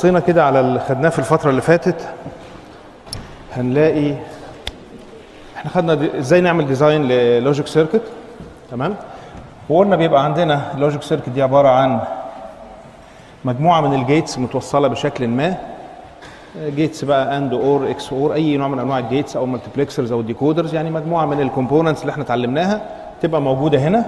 بصينا كده على اللي خدناه في الفتره اللي فاتت هنلاقي احنا خدنا دي- ازاي نعمل ديزاين للوجيك سيركت تمام وقلنا بيبقى عندنا اللوجيك سيركت دي عباره عن مجموعه من الجيتس متوصله بشكل ما جيتس بقى اند اور اكس اور اي نوع من انواع الجيتس او مالتيبلكسرز او الديكودرز يعني مجموعه من الكومبوننتس اللي احنا اتعلمناها تبقى موجوده هنا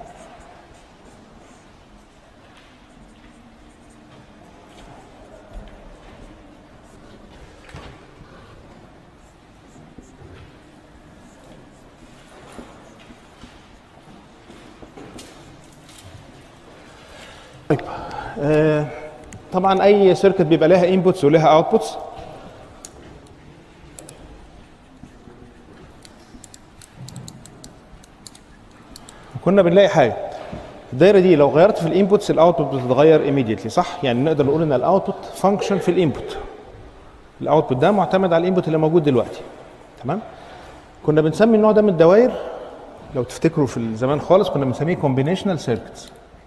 طيب آه، طبعا اي سيركت بيبقى لها انبوتس ولها اوتبوتس كنا بنلاقي حاجه الدايره دي لو غيرت في الانبوتس الاوتبوت بتتغير ايميديتلي صح يعني نقدر نقول ان الاوتبوت فانكشن في الانبوت الاوتبوت ده معتمد على الانبوت اللي موجود دلوقتي تمام كنا بنسمي النوع ده من الدوائر لو تفتكروا في الزمان خالص كنا بنسميه كومبينيشنال سيركتس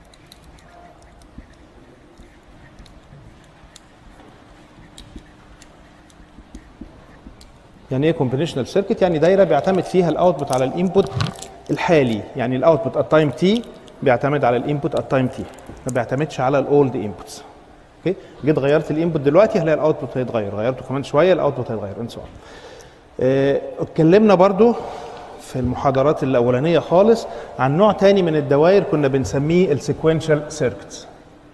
يعني ايه كومبينيشنال سيركت يعني دايره بيعتمد فيها الاوتبوت على الانبوت الحالي يعني الاوتبوت ات تايم تي بيعتمد على الانبوت ات تايم تي ما بيعتمدش على الاولد انبوتس اوكي جيت غيرت الانبوت دلوقتي هلاقي الاوتبوت هيتغير غيرته كمان شويه الاوتبوت هيتغير and so on. آه، اتكلمنا برضو في المحاضرات الاولانيه خالص عن نوع تاني من الدوائر كنا بنسميه السيكوينشال سيركتس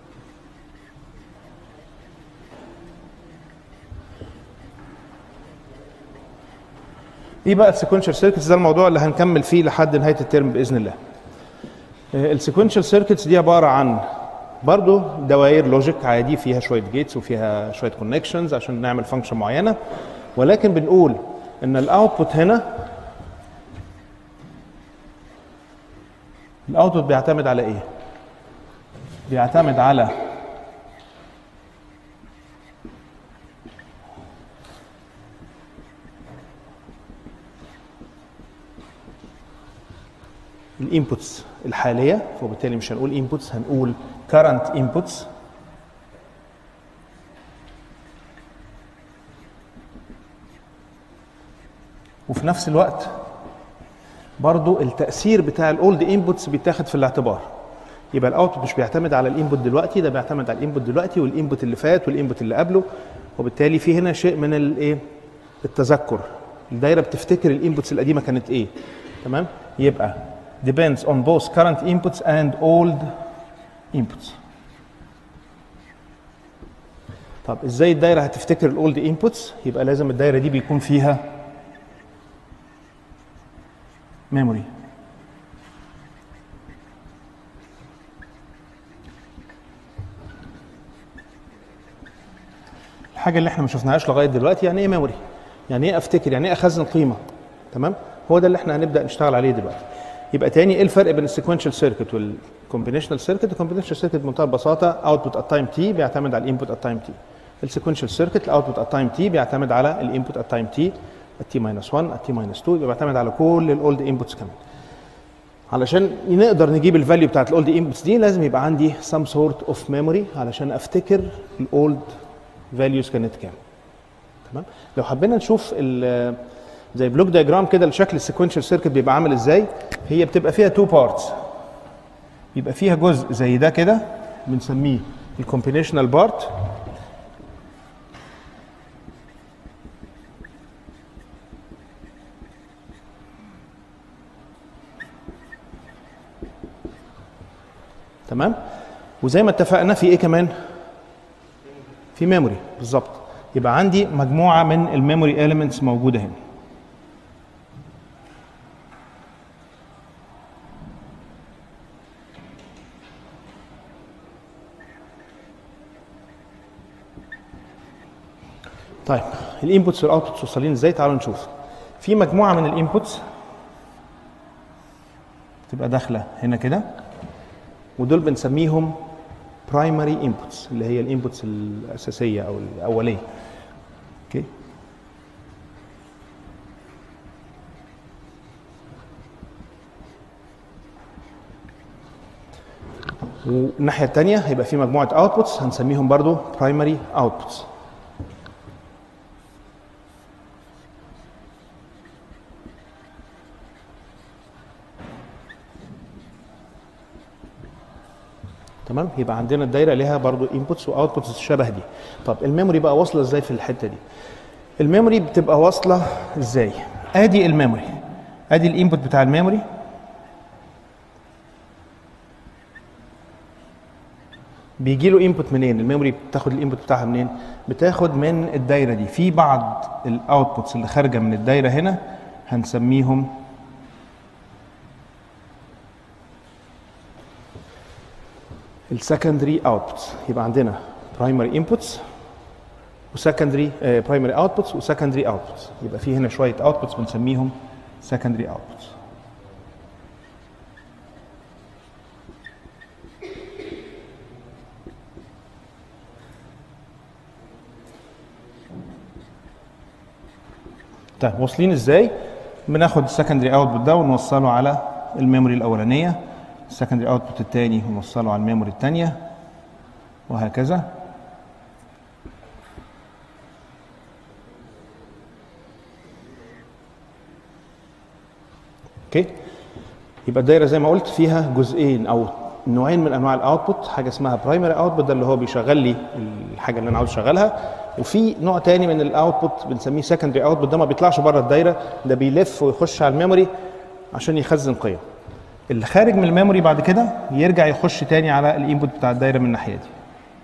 ايه بقى السيكونشال سيركتس ده الموضوع اللي هنكمل فيه لحد نهايه الترم باذن الله السيكونشال سيركتس دي عباره عن برضو دوائر لوجيك عادي فيها شويه جيتس وفيها شويه كونكشنز عشان نعمل فانكشن معينه ولكن بنقول ان الاوتبوت هنا الاوتبوت بيعتمد على ايه بيعتمد على الانبوتس الحاليه وبالتالي مش هنقول انبوتس هنقول current inputs وفي نفس الوقت برضو التاثير بتاع الاولد انبوتس بيتاخد في الاعتبار يبقى الاوتبوت مش بيعتمد على الانبوت دلوقتي ده بيعتمد على الانبوت دلوقتي والانبوت اللي فات والانبوت اللي قبله وبالتالي في هنا شيء من الايه التذكر الدايره بتفتكر الانبوتس القديمه كانت ايه تمام يبقى depends on both current inputs and old inputs طب ازاي الدايره هتفتكر الاولد انبوتس يبقى لازم الدايره دي بيكون فيها ميموري الحاجه اللي احنا ما شفناهاش لغايه دلوقتي يعني ايه ميموري يعني ايه افتكر يعني ايه اخزن قيمه تمام هو ده اللي احنا هنبدا نشتغل عليه دلوقتي يبقى تاني ايه الفرق بين السيكونشال سيركت والكومبينيشنال سيركت الكومبينيشنال سيركت بمنتهى البساطه اوتبوت ات تايم تي بيعتمد على الانبوت ات تايم تي السيكونشال سيركت الاوتبوت ات تايم تي بيعتمد على الانبوت ات تايم تي التي ماينس 1 التي ماينس 2 يبقى بيعتمد على كل الاولد انبوتس كمان علشان نقدر نجيب الفاليو بتاعت الاولد انبوتس دي لازم يبقى عندي some sort of memory علشان افتكر الاولد فاليوز كانت كام تمام لو حبينا نشوف ال- زي بلوك دايجرام كده لشكل السيكونشال سيركت بيبقى عامل ازاي هي بتبقى فيها تو بارتس يبقى فيها جزء زي ده كده بنسميه الكومبينيشنال بارت تمام وزي ما اتفقنا في ايه كمان في ميموري بالظبط يبقى عندي مجموعه من الميموري اليمنتس موجوده هنا طيب الانبوتس والاوتبوتس وصلين ازاي تعالوا نشوف في مجموعه من الانبوتس تبقى داخله هنا كده ودول بنسميهم برايمري انبوتس اللي هي الانبوتس الاساسيه او الاوليه اوكي والناحيه الثانيه هيبقى في مجموعه اوتبوتس هنسميهم برضو برايمري اوتبوتس تمام يبقى عندنا الدايره ليها برضو انبوتس واوتبوتس شبه دي طب الميموري بقى واصله ازاي في الحته دي الميموري بتبقى واصله ازاي ادي الميموري ادي الانبوت بتاع الميموري بيجي له انبوت منين الميموري بتاخد الانبوت بتاعها منين بتاخد من الدايره دي في بعض الاوتبوتس اللي خارجه من الدايره هنا هنسميهم السكندري اوتبوتس يبقى عندنا برايمري انبوتس وسكندري برايمري اوتبوتس وسكندري اوتبوتس يبقى في هنا شويه اوتبوتس بنسميهم سكندري اوتبوتس طيب واصلين ازاي بناخد السكندري اوتبوت ده ونوصله على الميموري الاولانيه السكندري اوتبوت الثاني ونوصله على الميموري الثانيه وهكذا اوكي يبقى الدايره زي ما قلت فيها جزئين او نوعين من انواع الاوتبوت حاجه اسمها برايمري اوتبوت ده اللي هو بيشغل لي الحاجه اللي انا عاوز اشغلها وفي نوع تاني من الاوتبوت بنسميه سكندري اوتبوت ده ما بيطلعش بره الدايره ده بيلف ويخش على الميموري عشان يخزن قيم اللي خارج من الميموري بعد كده يرجع يخش تاني على الانبوت بتاع الدايره من الناحيه دي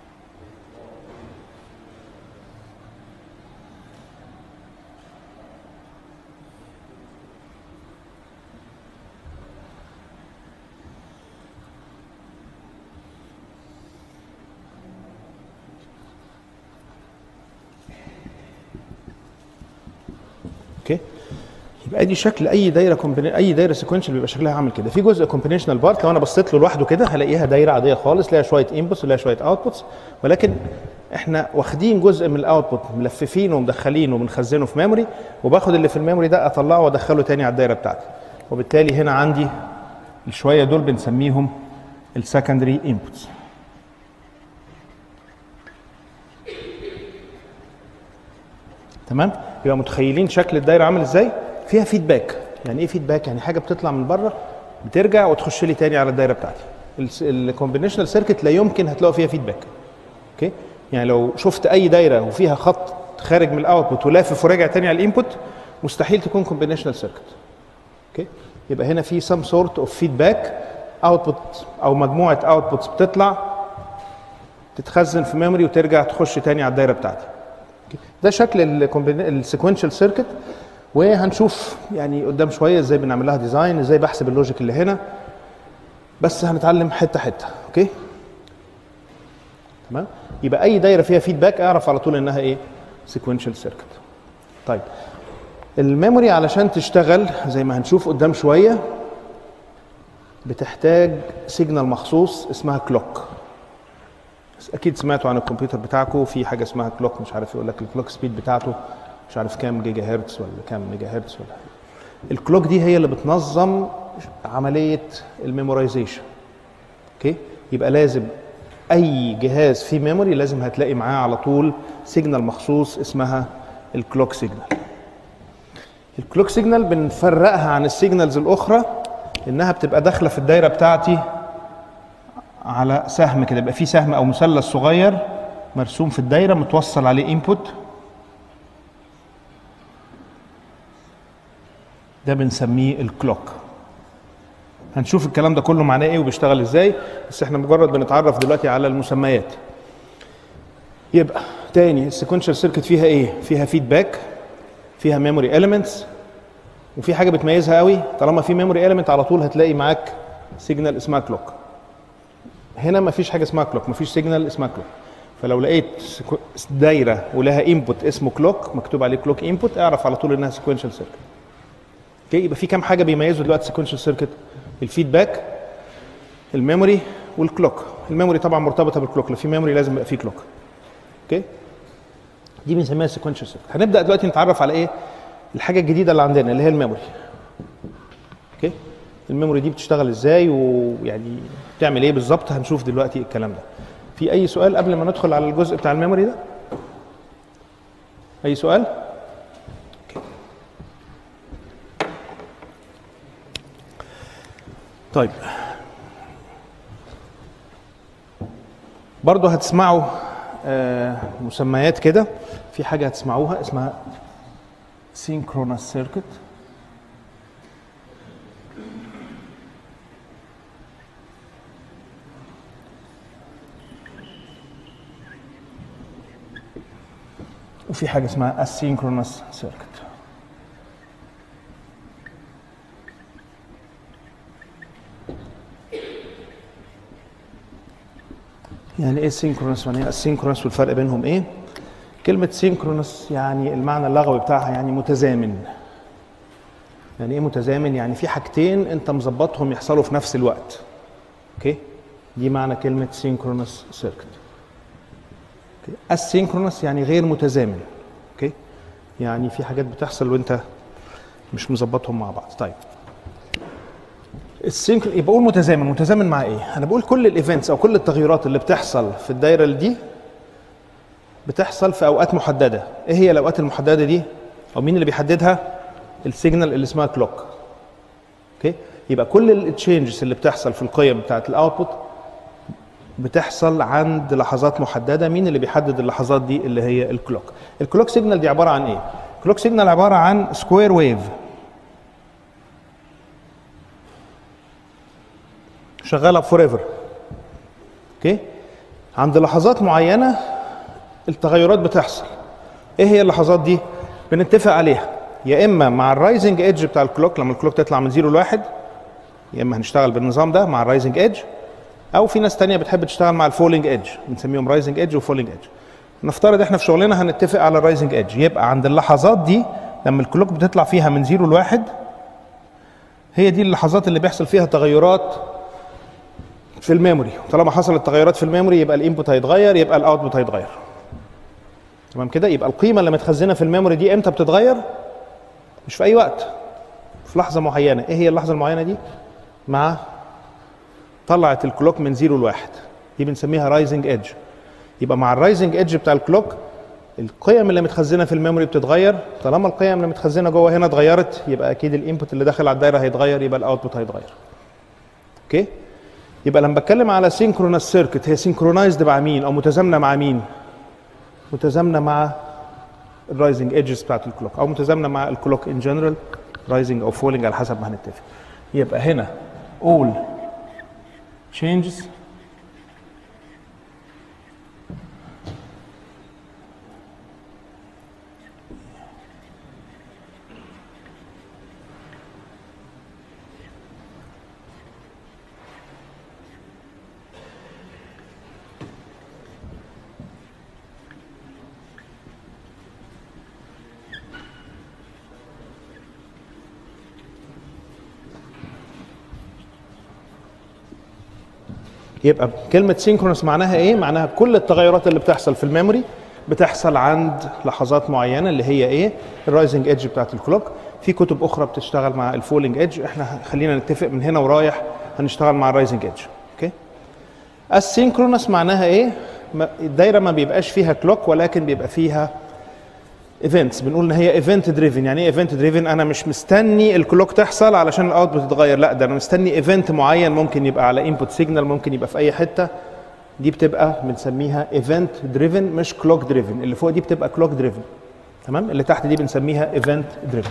اوكي يبقى دي شكل اي دايره كومبيني اي دايره سيكونشال بيبقى شكلها عامل كده في جزء كومبينيشنال بارت لو انا بصيت له لوحده كده هلاقيها دايره عاديه خالص ليها شويه انبوتس وليها شويه اوتبوتس ولكن احنا واخدين جزء من الاوتبوت ملففينه ومدخلينه ومنخزنه في ميموري وباخد اللي في الميموري ده اطلعه وادخله تاني على الدايره بتاعتي وبالتالي هنا عندي الشويه دول بنسميهم السكندري انبوتس تمام يبقى متخيلين شكل الدايره عامل ازاي فيها فيدباك يعني ايه فيدباك يعني حاجه بتطلع من بره بترجع وتخش لي تاني على الدايره بتاعتي الكومبينيشنال سيركت لا يمكن هتلاقوا فيها فيدباك اوكي يعني لو شفت اي دايره وفيها خط خارج من الاوتبوت ولافف وراجع تاني على الانبوت مستحيل تكون كومبينيشنال سيركت اوكي يبقى هنا في سم سورت اوف فيدباك اوتبوت او مجموعه اوتبوتس بتطلع تتخزن في ميموري وترجع تخش تاني على الدايره بتاعتي ده شكل السيكونشال سيركت وهنشوف يعني قدام شويه ازاي بنعمل لها ديزاين ازاي بحسب اللوجيك اللي هنا بس هنتعلم حته حته اوكي تمام يبقى اي دايره فيها فيدباك اعرف على طول انها ايه سيكونشال سيركت طيب الميموري علشان تشتغل زي ما هنشوف قدام شويه بتحتاج سيجنال مخصوص اسمها كلوك اكيد سمعتوا عن الكمبيوتر بتاعكم في حاجه اسمها كلوك مش عارف يقول لك الكلوك سبيد بتاعته مش عارف كام جيجا هرتز ولا كام ميجا هرتز ولا الكلوك دي هي اللي بتنظم عمليه الميمورايزيشن اوكي يبقى لازم اي جهاز فيه ميموري لازم هتلاقي معاه على طول سيجنال مخصوص اسمها الكلوك سيجنال الكلوك سيجنال بنفرقها عن السيجنالز الاخرى انها بتبقى داخله في الدايره بتاعتي على سهم كده يبقى في سهم او مثلث صغير مرسوم في الدايره متوصل عليه انبوت ده بنسميه الكلوك هنشوف الكلام ده كله معناه ايه وبيشتغل ازاي بس احنا مجرد بنتعرف دلوقتي على المسميات يبقى تاني السيكونشال سيركت فيها ايه فيها فيدباك فيها ميموري اليمنتس وفي حاجه بتميزها قوي طالما في ميموري اليمنت على طول هتلاقي معاك سيجنال اسمها كلوك هنا ما فيش حاجه اسمها كلوك ما فيش سيجنال اسمها كلوك فلو لقيت دايره ولها انبوت اسمه كلوك مكتوب عليه كلوك انبوت اعرف على طول انها سيكونشال سيركت اوكي يبقى في كام حاجه بيميزوا دلوقتي سيكونشال سيركت الفيدباك الميموري والكلوك الميموري طبعا مرتبطه بالكلوك لو في ميموري لازم يبقى في كلوك اوكي دي بنسميها سيكونشال سيركت هنبدا دلوقتي نتعرف على ايه الحاجه الجديده اللي عندنا اللي هي الميموري اوكي الميموري دي بتشتغل ازاي ويعني بتعمل ايه بالظبط هنشوف دلوقتي الكلام ده في اي سؤال قبل ما ندخل على الجزء بتاع الميموري ده اي سؤال أوكي. طيب برضه هتسمعوا آه، مسميات كده في حاجه هتسمعوها اسمها synchronous circuit وفي حاجه اسمها asynchronous circuit يعني ايه synchronous يعني ايه asynchronous والفرق بينهم ايه كلمة synchronous يعني المعنى اللغوي بتاعها يعني متزامن يعني ايه متزامن يعني في حاجتين انت مظبطهم يحصلوا في نفس الوقت اوكي دي معنى كلمة synchronous circuit asynchronous يعني غير متزامن اوكي يعني في حاجات بتحصل وانت مش مظبطهم مع بعض طيب السينكرو يبقى بقول متزامن متزامن مع ايه انا بقول كل الايفنتس او كل التغيرات اللي بتحصل في الدايره دي بتحصل في اوقات محدده ايه هي الاوقات المحدده دي او مين اللي بيحددها السيجنال اللي اسمها كلوك اوكي يبقى كل التشينجز اللي بتحصل في القيم بتاعت الاوتبوت بتحصل عند لحظات محدده مين اللي بيحدد اللحظات دي اللي هي الكلوك الكلوك سيجنال دي عباره عن ايه الكلوك سيجنال عباره عن سكوير ويف شغاله فور ايفر اوكي عند لحظات معينه التغيرات بتحصل ايه هي اللحظات دي بنتفق عليها يا اما مع الرايزنج ايدج بتاع الكلوك لما الكلوك تطلع من 0 ل 1 يا اما هنشتغل بالنظام ده مع الرايزنج ايدج او في ناس تانية بتحب تشتغل مع الفولينج ايدج بنسميهم رايزنج ايدج وفولينج ايدج نفترض احنا في شغلنا هنتفق على الرايزنج ايدج يبقى عند اللحظات دي لما الكلوك بتطلع فيها من 0 ل 1 هي دي اللحظات اللي بيحصل فيها تغيرات في الميموري طالما حصلت تغيرات في الميموري يبقى الانبوت هيتغير يبقى الاوتبوت هيتغير تمام كده يبقى القيمه اللي متخزنه في الميموري دي امتى بتتغير مش في اي وقت في لحظه معينه ايه هي اللحظه المعينه دي مع طلعت الكلوك من 0 ل 1 دي بنسميها رايزنج ايدج يبقى مع الرايزنج ايدج بتاع الكلوك القيم اللي متخزنه في الميموري بتتغير طالما القيم اللي متخزنه جوه هنا اتغيرت يبقى اكيد الانبوت اللي داخل على الدايره هيتغير يبقى الاوتبوت هيتغير اوكي يبقى لما بتكلم على سينكرونس سيركت هي سينكرونايزد مع مين او متزامنه مع مين متزامنه مع الرايزنج ايدجز بتاعت الكلوك او متزامنه مع الكلوك ان جنرال رايزنج او فولينج على حسب ما هنتفق يبقى هنا all changes يبقى كلمة سينكرونس معناها ايه؟ معناها كل التغيرات اللي بتحصل في الميموري بتحصل عند لحظات معينة اللي هي ايه؟ الرايزنج ايدج بتاعت الكلوك في كتب اخرى بتشتغل مع الفولينج ايدج احنا خلينا نتفق من هنا ورايح هنشتغل مع الرايزنج ايدج اوكي؟ السينكرونس معناها ايه؟ ما- الدايرة ما بيبقاش فيها كلوك ولكن بيبقى فيها ايفنتس بنقول ان هي ايفنت دريفن يعني ايه ايفنت دريفن انا مش مستني الكلوك تحصل علشان الاوتبوت يتغير لا ده انا مستني ايفنت معين ممكن يبقى على انبوت سيجنال ممكن يبقى في اي حته دي بتبقى بنسميها ايفنت دريفن مش كلوك دريفن اللي فوق دي بتبقى كلوك دريفن تمام اللي تحت دي بنسميها ايفنت دريفن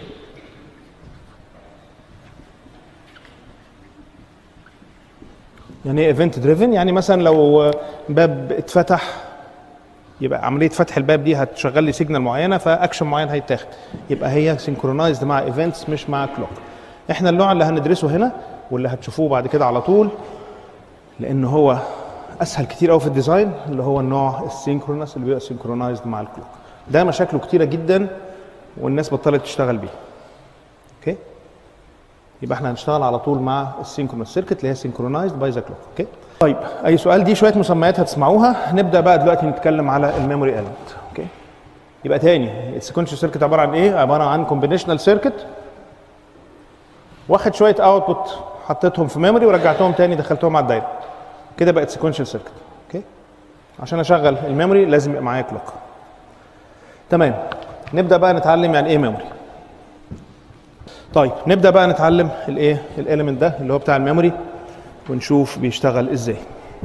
يعني ايه ايفنت دريفن يعني مثلا لو باب اتفتح يبقى عمليه فتح الباب دي هتشغل لي سيجنال معينه فاكشن معين هيتاخد يبقى هي سينكرونايزد مع ايفنتس مش مع كلوك احنا النوع اللي هندرسه هنا واللي هتشوفوه بعد كده على طول لان هو اسهل كتير قوي في الديزاين اللي هو النوع السينكرونس اللي بيبقى سينكرونايزد مع الكلوك ده مشاكله كتيره جدا والناس بطلت تشتغل بيه اوكي يبقى احنا هنشتغل على طول مع السينكرونس سيركت اللي هي سينكرونايزد باي ذا كلوك اوكي طيب اي سؤال دي شويه مسميات هتسمعوها نبدا بقى دلوقتي نتكلم على الميموري اليمنت اوكي يبقى تاني السيكونشال سيركت عباره عن ايه عباره عن كومبينيشنال سيركت واخد شويه اوتبوت حطيتهم في ميموري ورجعتهم تاني دخلتهم على الدايره كده بقت سيكونشال سيركت اوكي عشان اشغل الميموري لازم يبقى معايا كلوك تمام نبدا بقى نتعلم يعني ايه ميموري طيب نبدا بقى نتعلم الايه الاليمنت ده اللي هو بتاع الميموري ونشوف بيشتغل ازاي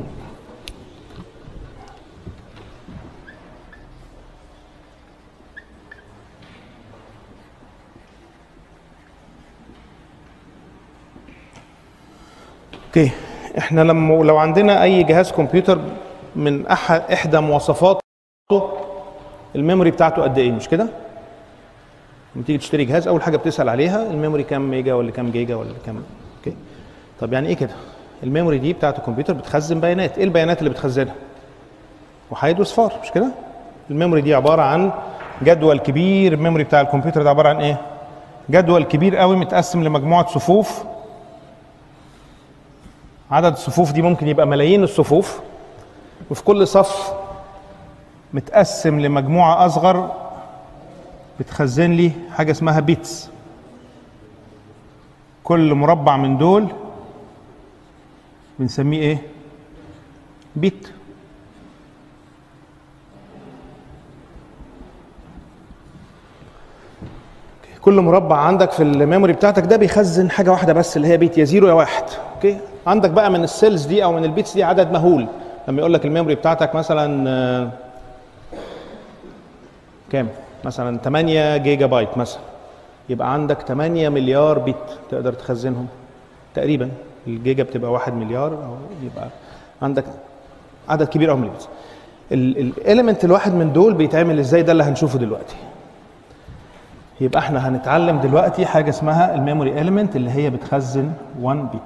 اوكي احنا لما لو عندنا اي جهاز كمبيوتر من احد احدى مواصفاته الميموري بتاعته قد ايه مش كده لما تيجي تشتري جهاز اول حاجه بتسال عليها الميموري كام ميجا ولا كام جيجا ولا كام اوكي طب يعني ايه كده الميموري دي بتاعت الكمبيوتر بتخزن بيانات ايه البيانات اللي بتخزنها وحيد وصفار مش كده الميموري دي عباره عن جدول كبير الميموري بتاع الكمبيوتر ده عباره عن ايه جدول كبير قوي متقسم لمجموعه صفوف عدد الصفوف دي ممكن يبقى ملايين الصفوف وفي كل صف متقسم لمجموعة أصغر بتخزن لي حاجة اسمها بيتس كل مربع من دول بنسميه ايه؟ بيت كل مربع عندك في الميموري بتاعتك ده بيخزن حاجه واحده بس اللي هي بيت يا زيرو يا واحد اوكي عندك بقى من السيلز دي او من البيتس دي عدد مهول لما يقول لك الميموري بتاعتك مثلا آه، كام مثلا 8 جيجا بايت مثلا يبقى عندك 8 مليار بيت تقدر تخزنهم تقريبا الجيجا بتبقى 1 مليار او يبقى عندك عدد كبير قوي من البيتس الاليمنت الواحد من دول بيتعمل ازاي ده اللي هنشوفه دلوقتي يبقى احنا هنتعلم دلوقتي حاجه اسمها الميموري اليمنت اللي هي بتخزن 1 بيت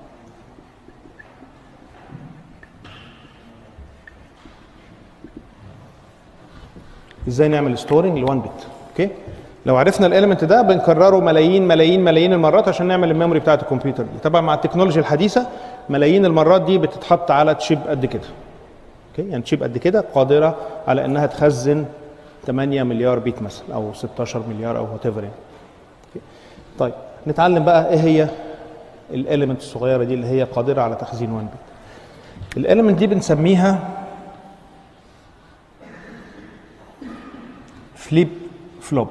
ازاي نعمل ستورنج ل 1 بت اوكي لو عرفنا الاليمنت ده بنكرره ملايين ملايين ملايين المرات عشان نعمل الميموري بتاعت الكمبيوتر دي طبعا مع التكنولوجيا الحديثه ملايين المرات دي بتتحط على تشيب قد كده اوكي يعني تشيب قد كده قادره على انها تخزن 8 مليار بيت مثلا او 16 مليار او وات ايفر يعني أوكي. طيب نتعلم بقى ايه هي الاليمنت الصغيره دي اللي هي قادره على تخزين 1 بت الاليمنت دي بنسميها فليب فلوب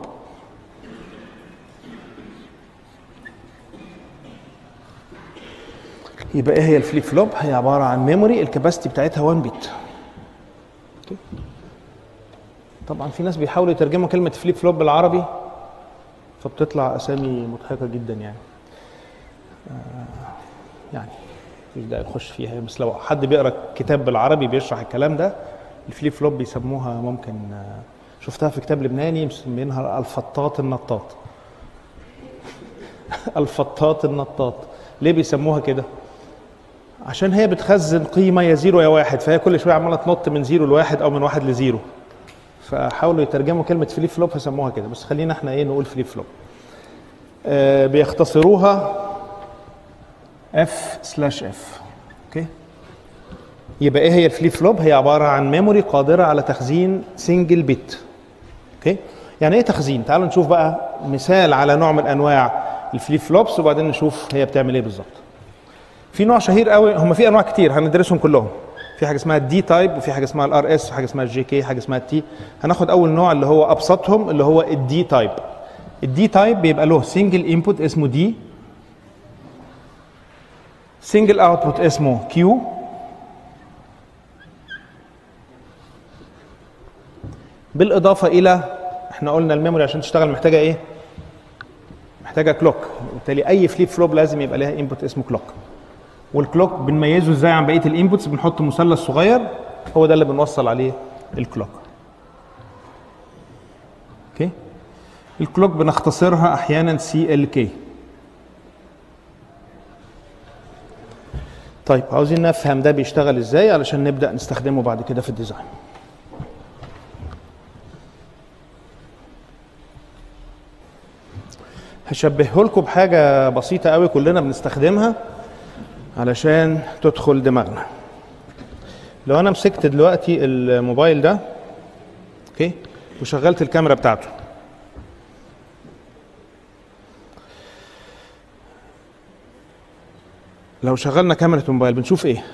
يبقى ايه هي الفليب فلوب هي عباره عن ميموري الكباستي بتاعتها 1 بت أوكي. طبعا في ناس بيحاولوا يترجموا كلمه فليب فلوب بالعربي فبتطلع اسامي مضحكه جدا يعني آه يعني مش داعي نخش فيها بس لو حد بيقرا كتاب بالعربي بيشرح الكلام ده الفليب فلوب بيسموها ممكن آه شفتها في كتاب لبناني مسمينها الفطاط النطاط الفطاط النطاط ليه بيسموها كده عشان هي بتخزن قيمة يا زيرو يا واحد فهي كل شوية عمالة تنط من زيرو لواحد أو من واحد لزيرو فحاولوا يترجموا كلمة فليب فلوب فسموها كده بس خلينا احنا ايه نقول فليب فلوب آه بيختصروها اف سلاش اف اوكي يبقى ايه هي الفليب فلوب هي عبارة عن ميموري قادرة على تخزين سنجل بت اوكي يعني ايه تخزين تعالوا نشوف بقى مثال على نوع من انواع الفليب فلوبس وبعدين نشوف هي بتعمل ايه بالظبط في نوع شهير قوي هم في انواع كتير هندرسهم كلهم في حاجه اسمها الدي تايب وفي حاجه اسمها الار اس وحاجه اسمها الجي كي حاجه اسمها التي هناخد اول نوع اللي هو ابسطهم اللي هو الدي تايب الدي تايب بيبقى له سنجل انبوت اسمه دي سنجل اوتبوت اسمه كيو بالاضافه الى احنا قلنا الميموري عشان تشتغل محتاجه ايه محتاجه كلوك وبالتالي اي فليب فلوب لازم يبقى لها انبوت اسمه كلوك والكلوك بنميزه ازاي عن بقيه الانبوتس بنحط مثلث صغير هو ده اللي بنوصل عليه الكلوك اوكي الكلوك بنختصرها احيانا سي ال كي طيب عاوزين نفهم ده بيشتغل ازاي علشان نبدا نستخدمه بعد كده في الديزاين هشبهه لكم بحاجه بسيطه قوي كلنا بنستخدمها علشان تدخل دماغنا لو انا مسكت دلوقتي الموبايل ده اوكي وشغلت الكاميرا بتاعته لو شغلنا كاميرا موبايل بنشوف ايه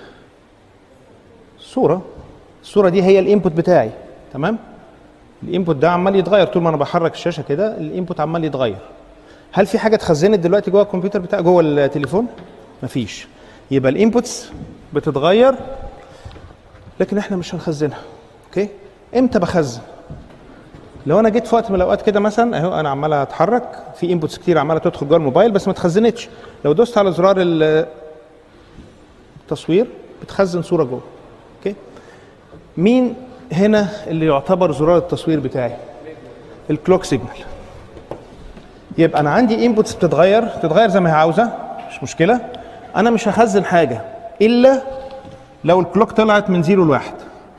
صوره الصوره دي هي الانبوت بتاعي تمام الانبوت ده عمال يتغير طول ما انا بحرك الشاشه كده الانبوت عمال يتغير هل في حاجه اتخزنت دلوقتي جوه الكمبيوتر بتاع جوه التليفون مفيش يبقى الانبوتس بتتغير لكن احنا مش هنخزنها اوكي امتى بخزن لو انا جيت في وقت من الاوقات كده مثلا اهو انا عمال اتحرك في انبوتس كتير عماله تدخل جوه الموبايل بس ما اتخزنتش لو دوست على زرار التصوير بتخزن صوره جوه اوكي مين هنا اللي يعتبر زرار التصوير بتاعي الكلوك سيجنال يبقى انا عندي انبوتس بتتغير تتغير زي ما هي عاوزه مش مشكله انا مش هخزن حاجه الا لو الكلوك طلعت من زيرو لواحد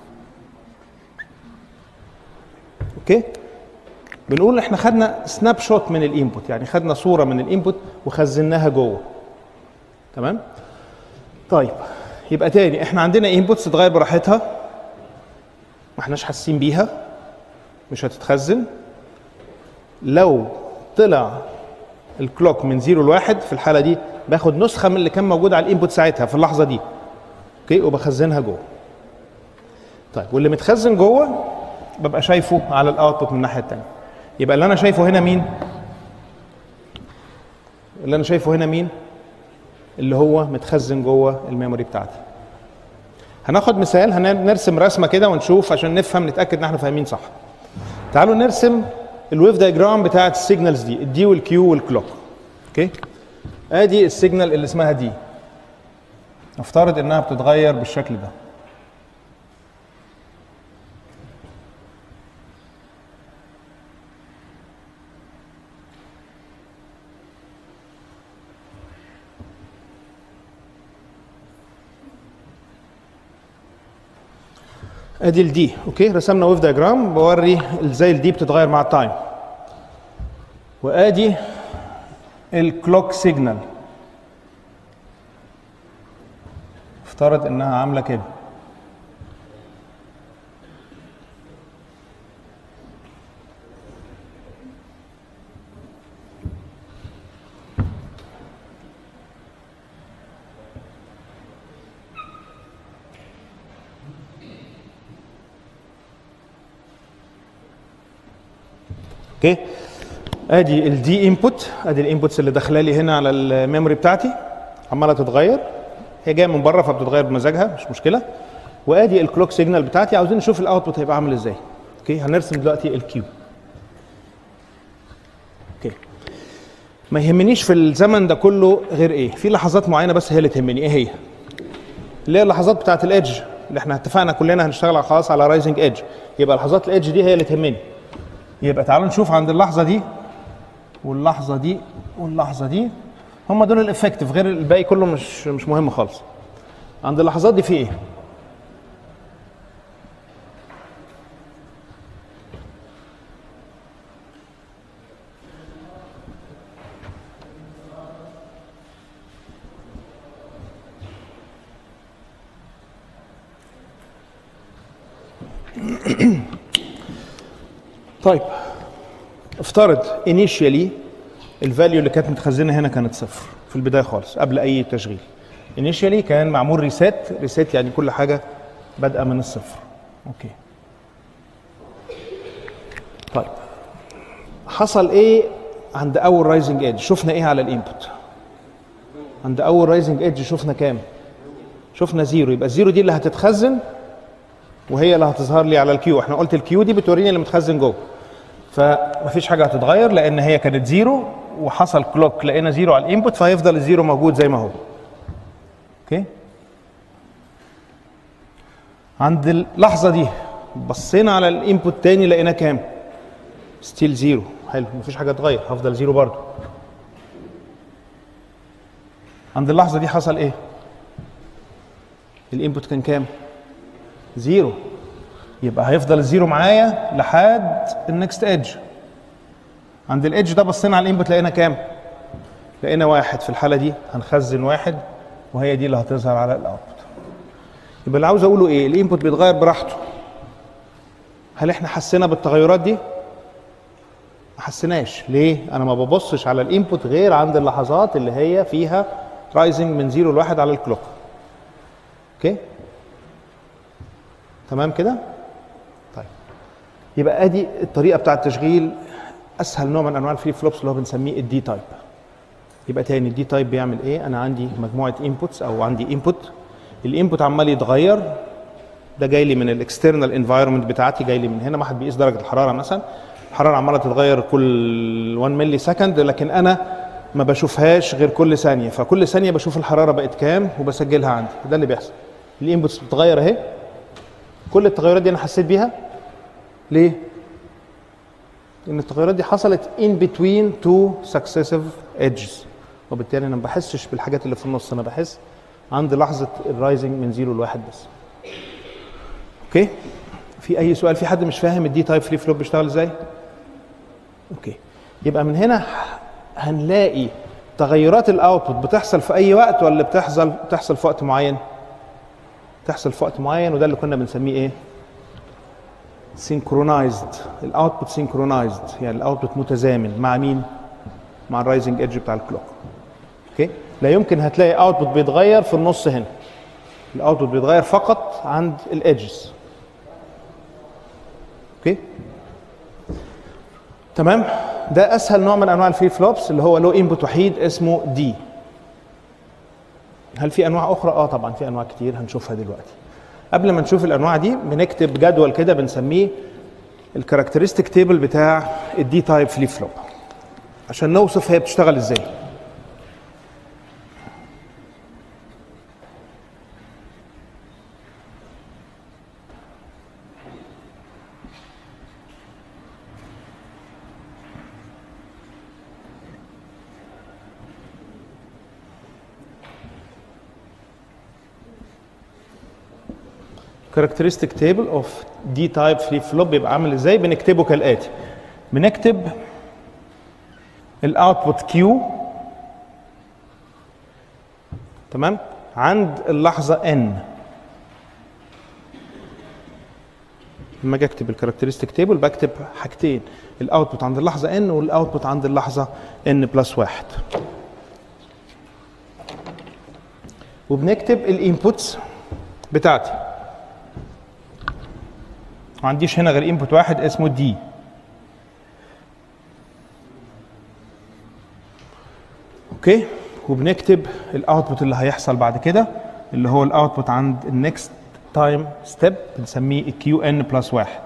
اوكي بنقول احنا خدنا سناب شوت من الانبوت يعني خدنا صوره من الانبوت وخزناها جوه تمام طيب يبقى تاني احنا عندنا انبوتس تتغير براحتها ما احناش حاسين بيها مش هتتخزن لو طلع الكلوك من زيرو لواحد في الحاله دي باخد نسخه من اللي كان موجود على الانبوت ساعتها في اللحظه دي اوكي وبخزنها جوه طيب واللي متخزن جوه ببقى شايفه على الاوتبوت من الناحيه الثانيه يبقى اللي انا شايفه هنا مين اللي انا شايفه هنا مين اللي هو متخزن جوه الميموري بتاعتي هناخد مثال هنرسم رسمه كده ونشوف عشان نفهم نتاكد ان احنا فاهمين صح تعالوا نرسم الويف دايجرام بتاعت السيجنالز دي الدي والكيو والكلوك اوكي ادي السيجنال اللي اسمها دي نفترض انها بتتغير بالشكل ده ادي الدي اوكي رسمنا ويف دايجرام بوري ازاي الدي بتتغير مع التايم وادي الكلوك سيجنال افترض انها عامله كده اوكي ادي الدي انبوت ادي الانبوتس اللي داخله لي هنا على الميموري بتاعتي عماله تتغير هي جايه من بره فبتتغير بمزاجها مش مشكله وادي الكلوك سيجنال بتاعتي عاوزين نشوف الاوتبوت هيبقى عامل ازاي اوكي هنرسم دلوقتي الكيو اوكي ما يهمنيش في الزمن ده كله غير ايه في لحظات معينه بس هي اللي تهمني ايه هي اللي هي اللحظات بتاعه الايدج اللي احنا اتفقنا كلنا هنشتغل خلاص على رايزنج ايدج يبقى لحظات الايدج دي هي اللي تهمني يبقى تعالوا نشوف عند اللحظه دي واللحظه دي واللحظه دي هم دول الافكتيف غير الباقي كله مش مش مهم خالص عند اللحظات دي في ايه طيب افترض انيشيالي الفاليو اللي كانت متخزنه هنا كانت صفر في البدايه خالص قبل اي تشغيل انيشيالي كان معمول ريسيت ريسيت يعني كل حاجه بادئه من الصفر اوكي طيب حصل ايه عند اول رايزنج ايدج شفنا ايه على الانبوت عند اول رايزنج ايدج شفنا كام شفنا زيرو يبقى الزيرو دي اللي هتتخزن وهي اللي هتظهر لي على الكيو احنا قلت الكيو دي بتوريني اللي متخزن جوه فمفيش حاجه هتتغير لان هي كانت زيرو وحصل كلوك لقينا زيرو على الانبوت فهيفضل الزيرو موجود زي ما هو اوكي عند اللحظه دي بصينا على الانبوت تاني لقينا كام ستيل زيرو حلو مفيش حاجه تتغير هفضل زيرو برضو عند اللحظه دي حصل ايه الانبوت كان كام زيرو يبقى هيفضل الزيرو معايا لحد النكست ايدج عند الايدج ده بصينا على الانبوت لقينا كام لقينا واحد في الحاله دي هنخزن واحد وهي دي اللي هتظهر على الاوتبوت يبقى اللي عاوز اقوله ايه الانبوت بيتغير براحته هل احنا حسينا بالتغيرات دي ما حسيناش ليه انا ما ببصش على الانبوت غير عند اللحظات اللي هي فيها رايزنج من زيرو لواحد على الكلوك اوكي تمام كده طيب يبقى ادي الطريقه بتاعه تشغيل اسهل نوع من انواع الفليب فلوبس اللي هو بنسميه الدي تايب يبقى تاني الدي تايب بيعمل ايه انا عندي مجموعه انبوتس او عندي انبوت الانبوت عمال يتغير ده جاي لي من الاكسترنال انفايرمنت بتاعتي جاي لي من هنا واحد بيقيس درجه الحراره مثلا الحراره عماله تتغير كل 1 ملي سكند لكن انا ما بشوفهاش غير كل ثانيه فكل ثانيه بشوف الحراره بقت كام وبسجلها عندي ده اللي بيحصل الانبوتس بتتغير اهي كل التغيرات دي انا حسيت بيها ليه ان التغيرات دي حصلت in between two successive edges وبالتالي انا ما بحسش بالحاجات اللي في النص انا بحس عند لحظه الرايزنج من زيرو لواحد بس اوكي في اي سؤال في حد مش فاهم الدي تايب فليب فلوب بيشتغل ازاي اوكي يبقى من هنا هنلاقي تغيرات الاوتبوت بتحصل في اي وقت ولا بتحصل بتحصل في وقت معين تحصل في وقت معين وده اللي كنا بنسميه ايه سينكرونايزد الاوتبوت سينكرونايزد يعني الاوتبوت متزامن مع مين مع الرايزنج ايدج بتاع الكلوك اوكي لا يمكن هتلاقي اوتبوت بيتغير في النص هنا الاوتبوت بيتغير فقط عند الايدجز اوكي تمام ده اسهل نوع من انواع الفري فلوبس اللي هو له انبوت وحيد اسمه دي هل في انواع اخرى اه طبعا في انواع كتير هنشوفها دلوقتي قبل ما نشوف الانواع دي بنكتب جدول كده بنسميه الكاركترستيك تيبل بتاع الدي تايب فليب فلوب عشان نوصف هي بتشتغل ازاي characteristic table of D type flip flop بيبقى عامل ازاي بنكتبه كالاتي بنكتب الاوتبوت كيو تمام عند اللحظه n لما اجي اكتب الكاركترستيك تيبل بكتب حاجتين الاوتبوت عند اللحظه n والاوتبوت عند اللحظه n بلس واحد وبنكتب الانبوتس بتاعتي ما عنديش هنا غير انبوت واحد اسمه دي اوكي وبنكتب الاوتبوت اللي هيحصل بعد كده اللي هو الاوتبوت عند النكست تايم ستيب بنسميه كيو ان بلس واحد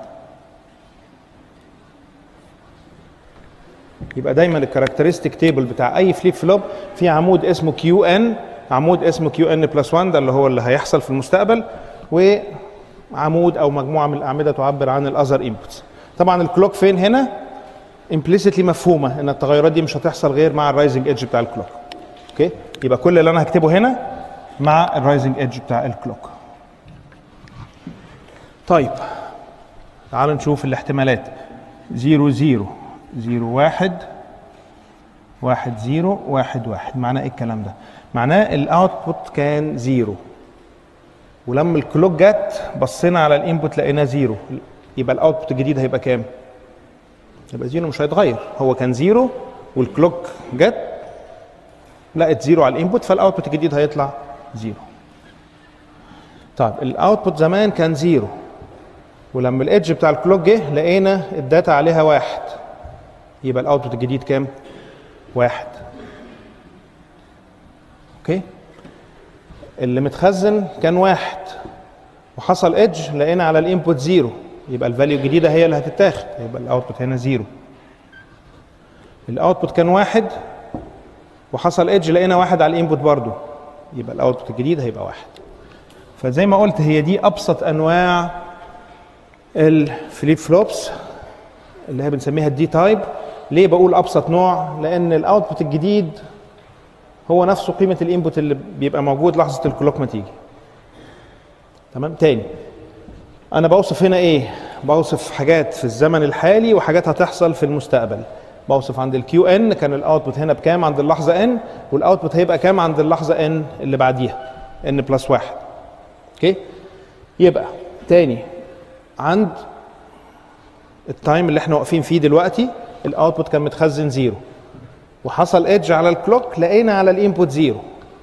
يبقى دايما الكاركترستيك تيبل بتاع اي فليب فلوب في عمود اسمه كيو ان عمود اسمه كيو ان بلس 1 ده اللي هو اللي هيحصل في المستقبل وعمود او مجموعه من الاعمده تعبر عن الاذر انبوتس طبعا الكلوك فين هنا امبليسيتلي مفهومه ان التغيرات دي مش هتحصل غير مع الرايزنج ايدج بتاع الكلوك اوكي يبقى كل اللي انا هكتبه هنا مع الرايزنج ايدج بتاع الكلوك طيب تعالوا نشوف الاحتمالات 0 0 0 1 1 0 1 1 معناه ايه الكلام ده؟ معناه الاوتبوت كان 0 ولما الكلوك جت بصينا على الانبوت لقيناه 0 يبقى الاوتبوت الجديد هيبقى كام؟ يبقى 0 مش هيتغير هو كان 0 والكلوك جت لقت 0 على الانبوت فالاوتبوت الجديد هيطلع 0 طيب الاوتبوت زمان كان 0 ولما الايدج بتاع الكلوك جه لقينا الداتا عليها واحد يبقى الاوتبوت الجديد كام؟ واحد اوكي اللي متخزن كان واحد وحصل ايدج لقينا على الانبوت زيرو يبقى الفاليو الجديده هي اللي هتتاخد يبقى الاوتبوت هنا زيرو الاوتبوت كان واحد وحصل ايدج لقينا واحد على الانبوت برضو يبقى الاوتبوت الجديد هيبقى واحد فزي ما قلت هي دي ابسط انواع الفليب فلوبس اللي هي بنسميها الدي تايب ليه بقول ابسط نوع لان الاوتبوت الجديد هو نفسه قيمه الانبوت اللي بيبقى موجود لحظه الكلوك ما تيجي تمام تاني انا بوصف هنا ايه بوصف حاجات في الزمن الحالي وحاجات هتحصل في المستقبل بوصف عند الكيو ان كان الاوتبوت هنا بكام عند اللحظه ان والاوتبوت هيبقى كام عند اللحظه ان اللي بعديها ان بلس واحد اوكي يبقى تاني عند التايم اللي احنا واقفين فيه دلوقتي الاوتبوت كان متخزن زيرو وحصل ايدج على الكلوك لقينا على الانبوت زيرو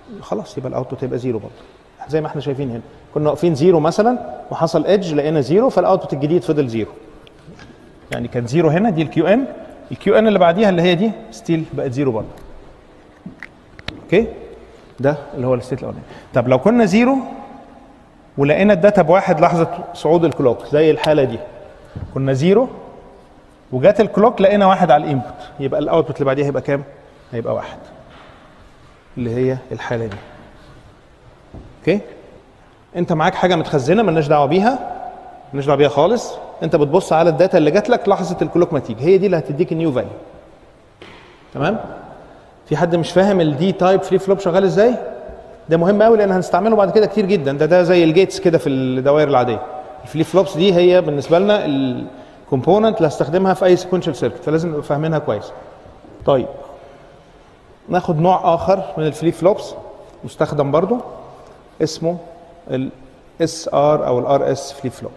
خلاص يبقى الاوتبوت هيبقى زيرو برضه زي ما احنا شايفين هنا كنا واقفين زيرو مثلا وحصل ايدج لقينا زيرو فالاوتبوت الجديد فضل زيرو يعني كان زيرو هنا دي الكيو ان الكيو ان اللي بعديها اللي هي دي ستيل بقت زيرو برضه اوكي ده اللي هو الستيت الاولاني طب لو كنا زيرو ولقينا الداتا بواحد لحظه صعود الكلوك زي الحاله دي كنا زيرو وجات الكلوك لقينا واحد على الانبوت يبقى الاوتبوت اللي بعديها هيبقى كام؟ هيبقى واحد اللي هي الحاله دي اوكي انت معاك حاجه متخزنه مالناش دعوه بيها مالناش دعوه بيها خالص انت بتبص على الداتا اللي جات لك لحظه الكلوك ما تيجي هي دي اللي هتديك النيو فاليو تمام في حد مش فاهم الدي تايب فليب فلوب شغال ازاي ده مهم قوي لان هنستعمله بعد كده كتير جدا ده ده زي الجيتس كده في الدوائر العاديه الفليب فلوبس دي هي بالنسبه لنا الكومبوننت اللي هستخدمها في اي سيكونشال سيركت فلازم نبقى فاهمينها كويس طيب ناخد نوع اخر من الفليب فلوبس مستخدم برضو اسمه الاس ار او الار اس فليب فلوب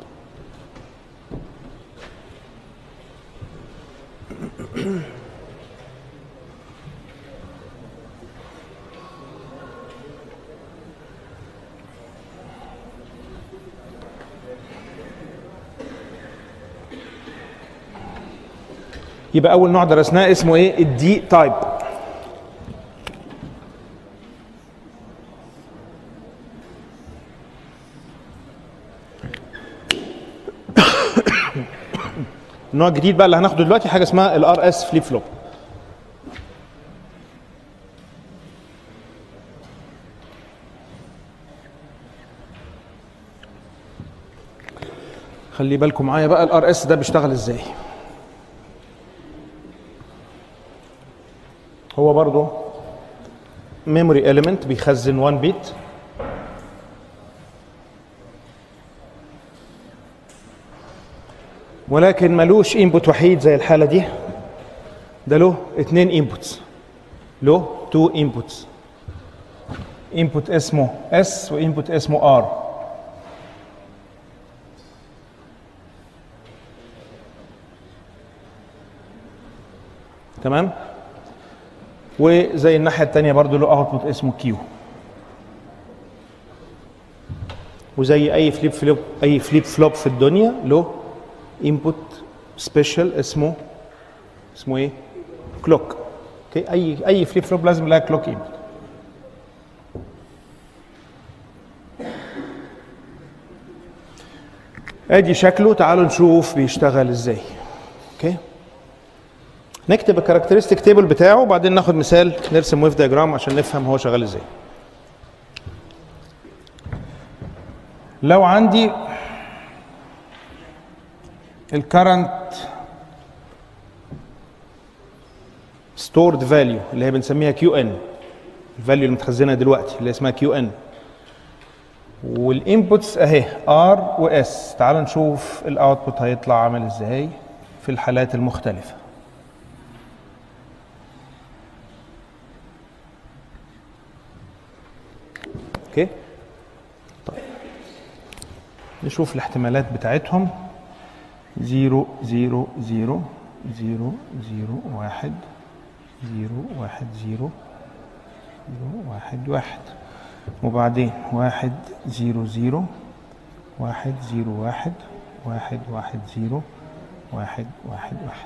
يبقى اول نوع درسناه اسمه ايه الدي تايب النوع الجديد بقى اللي هناخده دلوقتي حاجه اسمها الار اس فليب فلوب خلي بالكم معايا بقى الار اس ده بيشتغل ازاي هو برضو ميموري اليمنت بيخزن 1 بيت ولكن ملوش انبوت وحيد زي الحاله دي ده له اتنين انبوتس له تو انبوتس انبوت اسمه اس وانبوت اسمه ار تمام وزي الناحيه الثانيه برضو له اوتبوت اسمه كيو وزي اي فليب فلوب اي فليب فلوب في الدنيا له انبوت سبيشال اسمه اسمه ايه كلوك اوكي اي اي فليب فلوب لازم لها كلوك انبوت ادي شكله تعالوا نشوف بيشتغل ازاي اوكي نكتب الكاركترستيك تيبل بتاعه وبعدين ناخد مثال نرسم ويف دياجرام عشان نفهم هو شغال ازاي لو عندي الكرنت ستورد فاليو اللي هي بنسميها كيو ان الفاليو المتخزنه دلوقتي اللي اسمها كيو ان والانبوتس اهي ار واس تعالوا نشوف الاوتبوت هيطلع عامل ازاي في الحالات المختلفه اوكي طيب نشوف الاحتمالات بتاعتهم زيرو زيرو زيرو زيرو زيرو واحد زيرو واحد زيرو زيرو واحد واحد وبعدين واحد زيرو زيرو واحد زيرو واحد واحد واحد زيرو واحد واحد واحد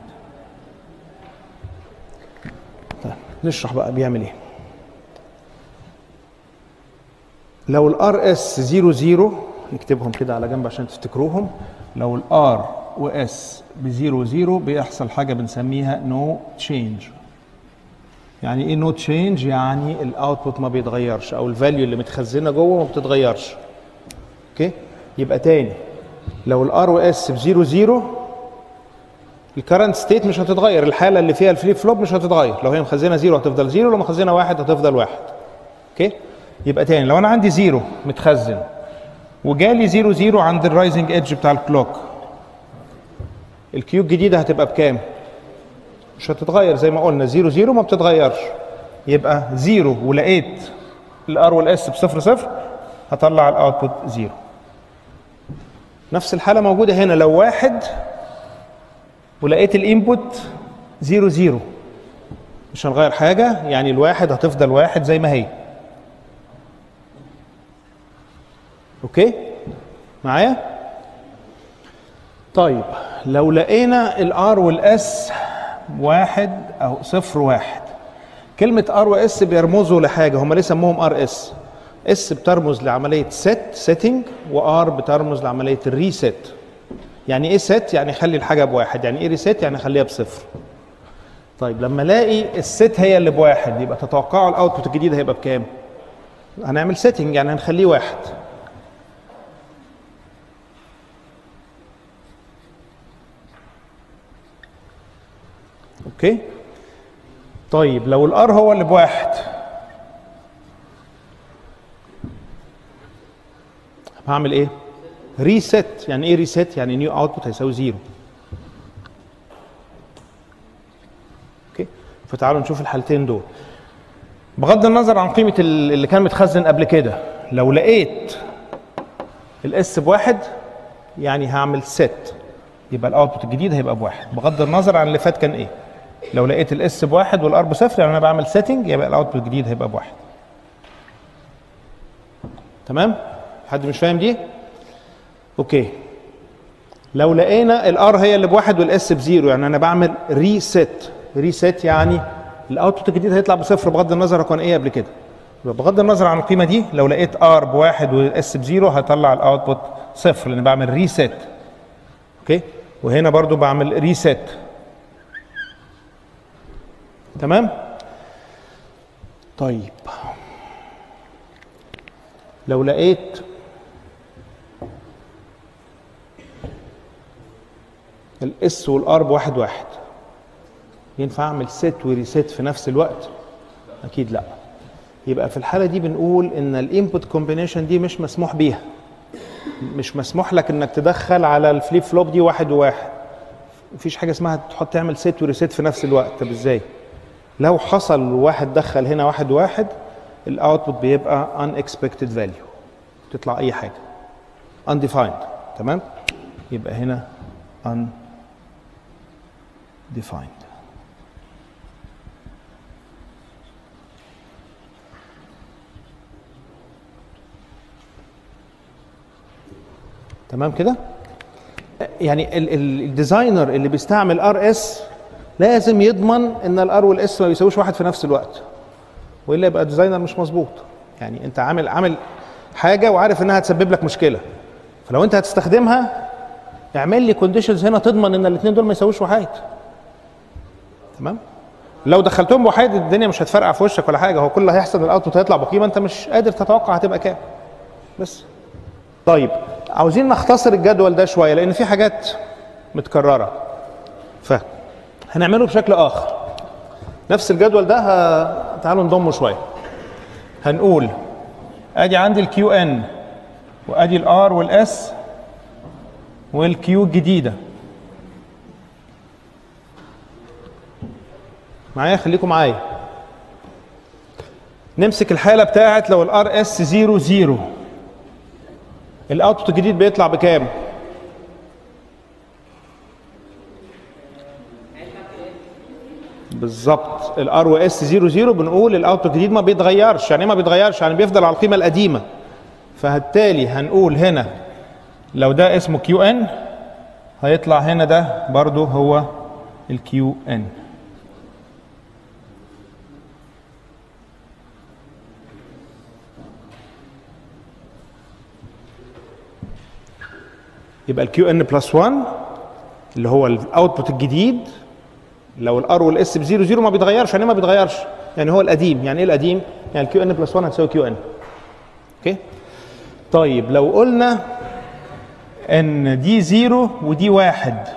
طيب نشرح بقى بيعمل ايه لو الار اس 00 نكتبهم كده على جنب عشان تفتكروهم لو الار واس ب 00 بيحصل حاجه بنسميها نو no تشينج يعني ايه نو no تشينج يعني الاوتبوت ما بيتغيرش او الفاليو اللي متخزنه جوه ما بتتغيرش اوكي يبقى تاني لو الار واس ب 00 الكرنت ستيت مش هتتغير الحاله اللي فيها الفليب فلوب مش هتتغير لو هي مخزنه زيرو هتفضل زيرو لو مخزنه واحد هتفضل واحد اوكي يبقى تاني لو انا عندي زيرو متخزن وجالي زيرو زيرو عند الرايزنج ايدج بتاع الكلوك الكيو الجديده هتبقى بكام؟ مش هتتغير زي ما قلنا زيرو زيرو ما بتتغيرش يبقى زيرو ولقيت الار والاس بصفر صفر هطلع الاوتبوت زيرو نفس الحاله موجوده هنا لو واحد ولقيت الانبوت زيرو زيرو مش هنغير حاجه يعني الواحد هتفضل واحد زي ما هي اوكي معايا طيب لو لقينا الار والاس واحد او صفر واحد كلمة ار واس بيرمزوا لحاجة هم ليه سموهم ار اس اس بترمز لعملية set setting وار بترمز لعملية الريست يعني ايه set يعني خلي الحاجة بواحد يعني ايه ريست يعني خليها بصفر طيب لما الاقي الست هي اللي بواحد يبقى تتوقعوا الاوتبوت الجديد هيبقى بكام هنعمل سيتنج يعني هنخليه واحد اوكي طيب لو الار هو اللي بواحد هعمل ايه ريست يعني ايه ريست يعني نيو اوتبوت هيساوي زيرو اوكي فتعالوا نشوف الحالتين دول بغض النظر عن قيمه ال- اللي كان متخزن قبل كده لو لقيت الاس بواحد يعني هعمل ست يبقى الاوتبوت الجديد هيبقى بواحد بغض النظر عن اللي فات كان ايه لو لقيت الاس بواحد والار بصفر يعني انا بعمل سيتنج يبقى الاوتبوت الجديد هيبقى بواحد تمام حد مش فاهم دي اوكي لو لقينا الار هي اللي بواحد والاس بزيرو يعني انا بعمل ريست ريست يعني الاوتبوت الجديد هيطلع بصفر بغض النظر كان ايه قبل كده يبقى بغض النظر عن القيمه دي لو لقيت ار بواحد والاس بزيرو هيطلع الاوتبوت صفر لان بعمل ريست اوكي وهنا برضو بعمل ريست تمام طيب لو لقيت الاس والار بواحد واحد ينفع اعمل ست وريست في نفس الوقت اكيد لا يبقى في الحاله دي بنقول ان الانبوت كومبينيشن دي مش مسموح بيها مش مسموح لك انك تدخل على الفليب فلوب دي واحد وواحد مفيش حاجه اسمها تحط تعمل ست وريست في نفس الوقت طب ازاي لو حصل واحد دخل هنا واحد واحد الاوتبوت بيبقى unexpected value تطلع اي حاجه undefined تمام يبقى هنا undefined تمام كده يعني ال- ال- الديزاينر اللي بيستعمل ار اس لازم يضمن ان الار والاس ما بيساويش واحد في نفس الوقت والا يبقى الديزاينر مش مظبوط يعني انت عامل عامل حاجه وعارف انها هتسبب لك مشكله فلو انت هتستخدمها اعمل لي كونديشنز هنا تضمن ان الاثنين دول ما يساويش واحد تمام لو دخلتهم بوحيد الدنيا مش هتفرقع في وشك ولا حاجه هو كل اللي هيحصل الاوتبوت هيطلع بقيمه انت مش قادر تتوقع هتبقى كام بس طيب عاوزين نختصر الجدول ده شويه لان في حاجات متكرره فهنعمله بشكل اخر نفس الجدول ده ه... تعالوا نضمه شويه هنقول ادي عندي الكيو ان وادي الار والاس والكيو الجديده معايا خليكم معايا نمسك الحاله بتاعت لو الار اس 0 0 الاوتبوت الجديد بيطلع بكام بالظبط الار و اس 0 0 بنقول الاوتبوت الجديد ما بيتغيرش يعني ايه ما بيتغيرش يعني بيفضل على القيمه القديمه فبالتالي هنقول هنا لو ده اسمه كيو ان هيطلع هنا ده برضو هو الكيو ان يبقى الكيو ان بلس 1 اللي هو الاوتبوت الجديد لو الار والاس بزيرو زيرو ما بيتغيرش يعني إيه ما بيتغيرش يعني هو القديم يعني ايه القديم يعني الكيو ان بلس 1 هتساوي كيو ان اوكي طيب لو قلنا ان دي زيرو ودي واحد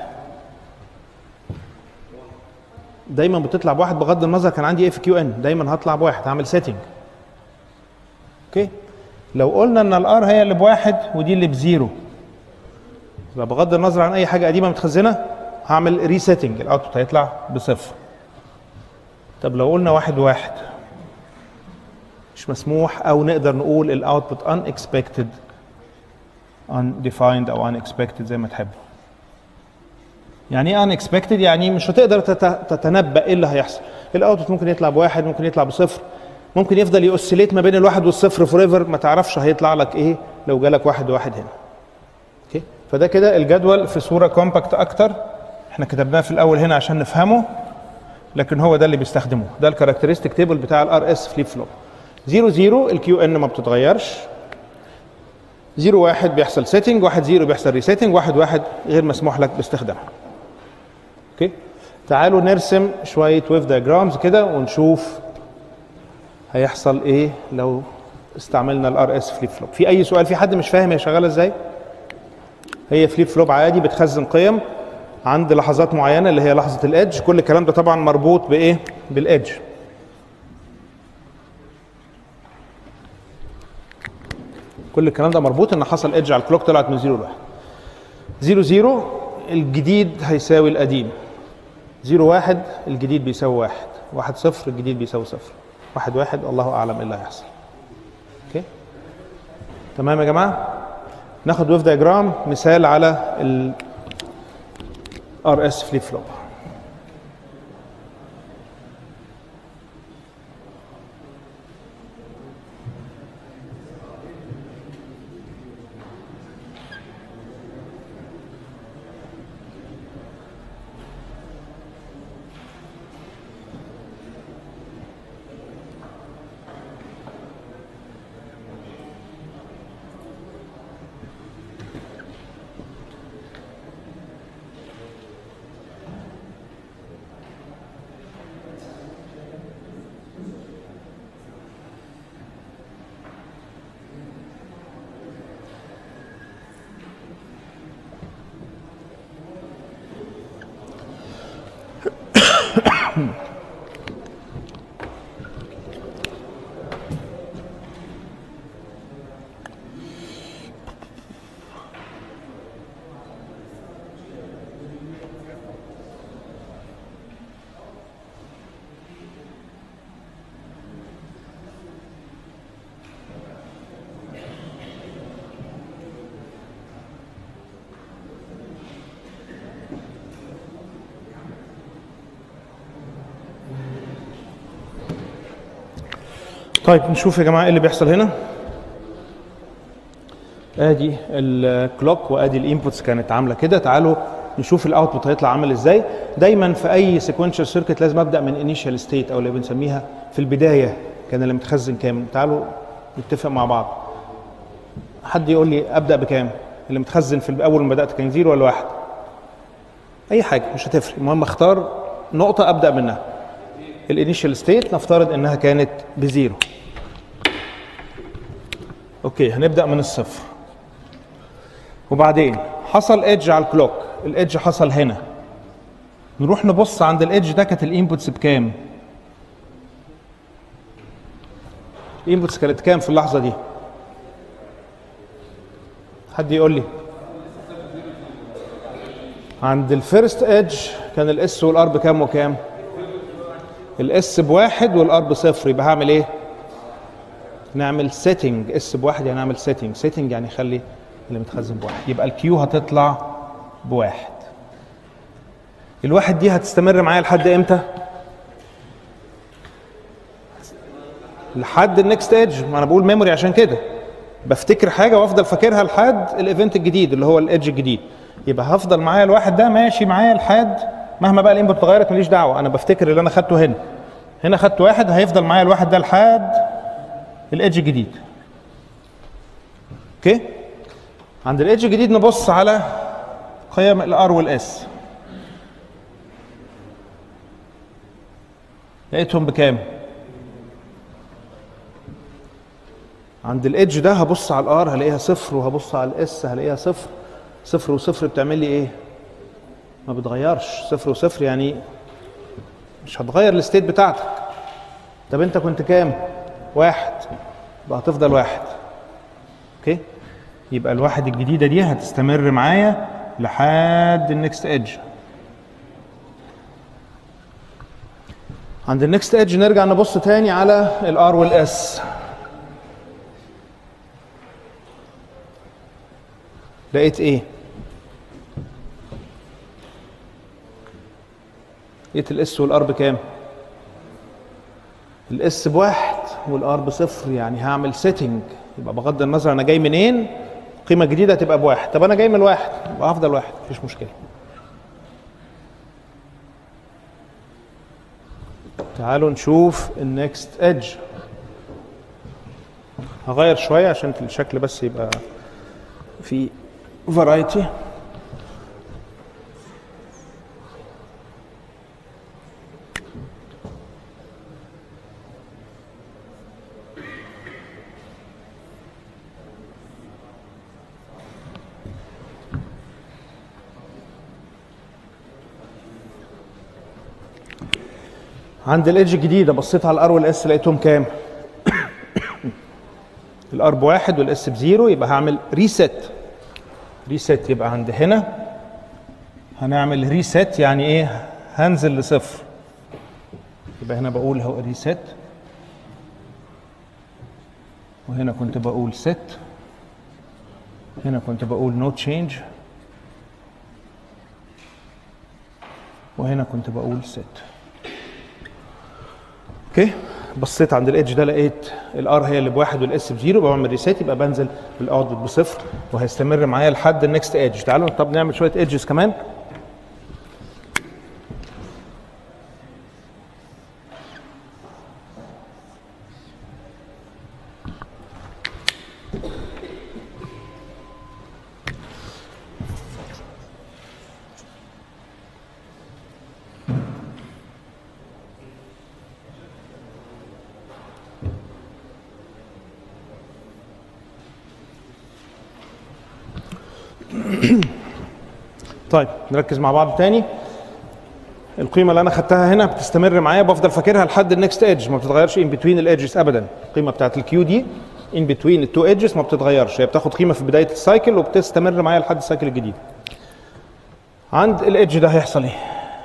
دايما بتطلع بواحد بغض النظر كان عندي ايه في كيو ان دايما هطلع بواحد هعمل سيتنج اوكي لو قلنا ان الار هي اللي بواحد ودي اللي بزيرو يبقى بغض النظر عن اي حاجه قديمه متخزنه هعمل ريسيتنج الاوتبوت هيطلع بصفر طب لو قلنا واحد واحد مش مسموح او نقدر نقول الاوتبوت unexpected undefined او unexpected زي ما تحبوا يعني ايه unexpected يعني مش هتقدر تت- تتنبأ ايه اللي هيحصل الاوتبوت ممكن يطلع بواحد ممكن يطلع بصفر ممكن يفضل يوسيليت ما بين الواحد والصفر فور ايفر ما تعرفش هيطلع لك ايه لو جالك واحد وواحد هنا اوكي فده كده الجدول في صوره كومباكت اكتر احنا كتبناه في الاول هنا عشان نفهمه لكن هو ده اللي بيستخدموه ده الكاركترستيك تيبل بتاع الار اس فليب فلوب 0 0 الكيو ان ما بتتغيرش 0 1 بيحصل سيتنج 1 0 بيحصل ريسيتنج 1 1 غير مسموح لك باستخدامها اوكي تعالوا نرسم شويه ويف دايجرامز كده ونشوف هيحصل ايه لو استعملنا الار اس فليب فلوب في اي سؤال في حد مش فاهم هي شغاله ازاي هي فليب فلوب عادي بتخزن قيم عند لحظات معينه اللي هي لحظه الادج كل الكلام ده طبعا مربوط بايه بالادج كل الكلام ده مربوط ان حصل ايدج على الكلوك طلعت من 0 ل 1 0 0 الجديد هيساوي القديم 0 1 الجديد بيساوي 1 1 0 الجديد بيساوي 0 1 1 الله اعلم ايه اللي هيحصل اوكي تمام يا جماعه ناخد ويف دايجرام مثال على ال ار اس فليب فلوب طيب نشوف يا جماعه ايه اللي بيحصل هنا ادي الكلوك وادي الانبوتس كانت عامله كده تعالوا نشوف الاوتبوت هيطلع عامل ازاي دايما في اي سيكونشال سيركت لازم ابدا من انيشال ستيت او اللي بنسميها في البدايه كان اللي متخزن كام تعالوا نتفق مع بعض حد يقول لي ابدا بكام اللي متخزن في اول ما بدات كان زيرو ولا واحد اي حاجه مش هتفرق المهم اختار نقطه ابدا منها الانيشال ستيت نفترض انها كانت بزيرو اوكي هنبدا من الصفر وبعدين حصل ايدج على الكلوك الايدج حصل هنا نروح نبص عند الايدج ده كانت الانبوتس بكام الانبوتس كانت كام في اللحظه دي حد يقول لي عند الفيرست ايدج كان الاس والار بكام وكام الاس بواحد والار بصفر يبقى هعمل ايه نعمل سيتنج اس بواحد يعني نعمل سيتنج سيتنج يعني خلي اللي متخزن بواحد يبقى الكيو هتطلع بواحد الواحد دي هتستمر معايا لحد امتى لحد النكست ايدج ما انا بقول ميموري عشان كده بفتكر حاجه وافضل فاكرها لحد الايفنت الجديد اللي هو الايدج الجديد يبقى هفضل معايا الواحد ده ماشي معايا لحد مهما بقى الانبوت اتغيرت ماليش دعوه انا بفتكر اللي انا خدته هنا هنا خدت واحد هيفضل معايا الواحد ده لحد الايدج الجديد اوكي عند الايدج الجديد نبص على قيم الار والاس لقيتهم بكام عند الايدج ده هبص على الار هلاقيها صفر وهبص على الاس هلاقيها صفر صفر وصفر بتعمل لي ايه ما بتغيرش صفر وصفر يعني مش هتغير الستيت بتاعتك طب انت كنت كام واحد يبقى هتفضل واحد اوكي يبقى الواحد الجديده دي هتستمر معايا لحد النكست ايدج عند النكست ايدج نرجع نبص تاني على الار والاس لقيت ايه لقيت الاس والار بكام الاس بواحد والار بصفر يعني هعمل سيتنج يبقى بغض النظر انا جاي منين قيمه جديده هتبقى بواحد طب انا جاي من الواحد يبقى افضل واحد مفيش مشكله تعالوا نشوف النكست ايدج هغير شويه عشان الشكل بس يبقى في فرايتي عند الايدج الجديده بصيت على الار والاس لقيتهم كام؟ الار بواحد والاس بزيرو يبقى هعمل ريست ريست يبقى عند هنا هنعمل ريست يعني ايه؟ هنزل لصفر يبقى هنا بقول هو ريست وهنا كنت بقول ست هنا كنت بقول نو تشينج وهنا كنت بقول ست اوكي بصيت عند الايدج ده لقيت الار هي اللي بواحد والاس بزيرو بعمل ريسيت يبقى بنزل الاوتبوت بصفر وهيستمر معايا لحد النكست ايدج تعالوا طب نعمل شويه ايدجز كمان طيب نركز مع بعض تاني القيمه اللي انا خدتها هنا بتستمر معايا بفضل فاكرها لحد النكست ايدج ما بتتغيرش ان بتوين الايدجز ابدا القيمه بتاعت الكيو دي ان بتوين التو ايدجز ما بتتغيرش هي بتاخد قيمه في بدايه السايكل وبتستمر معايا لحد السايكل الجديد عند الايدج ده هيحصل ايه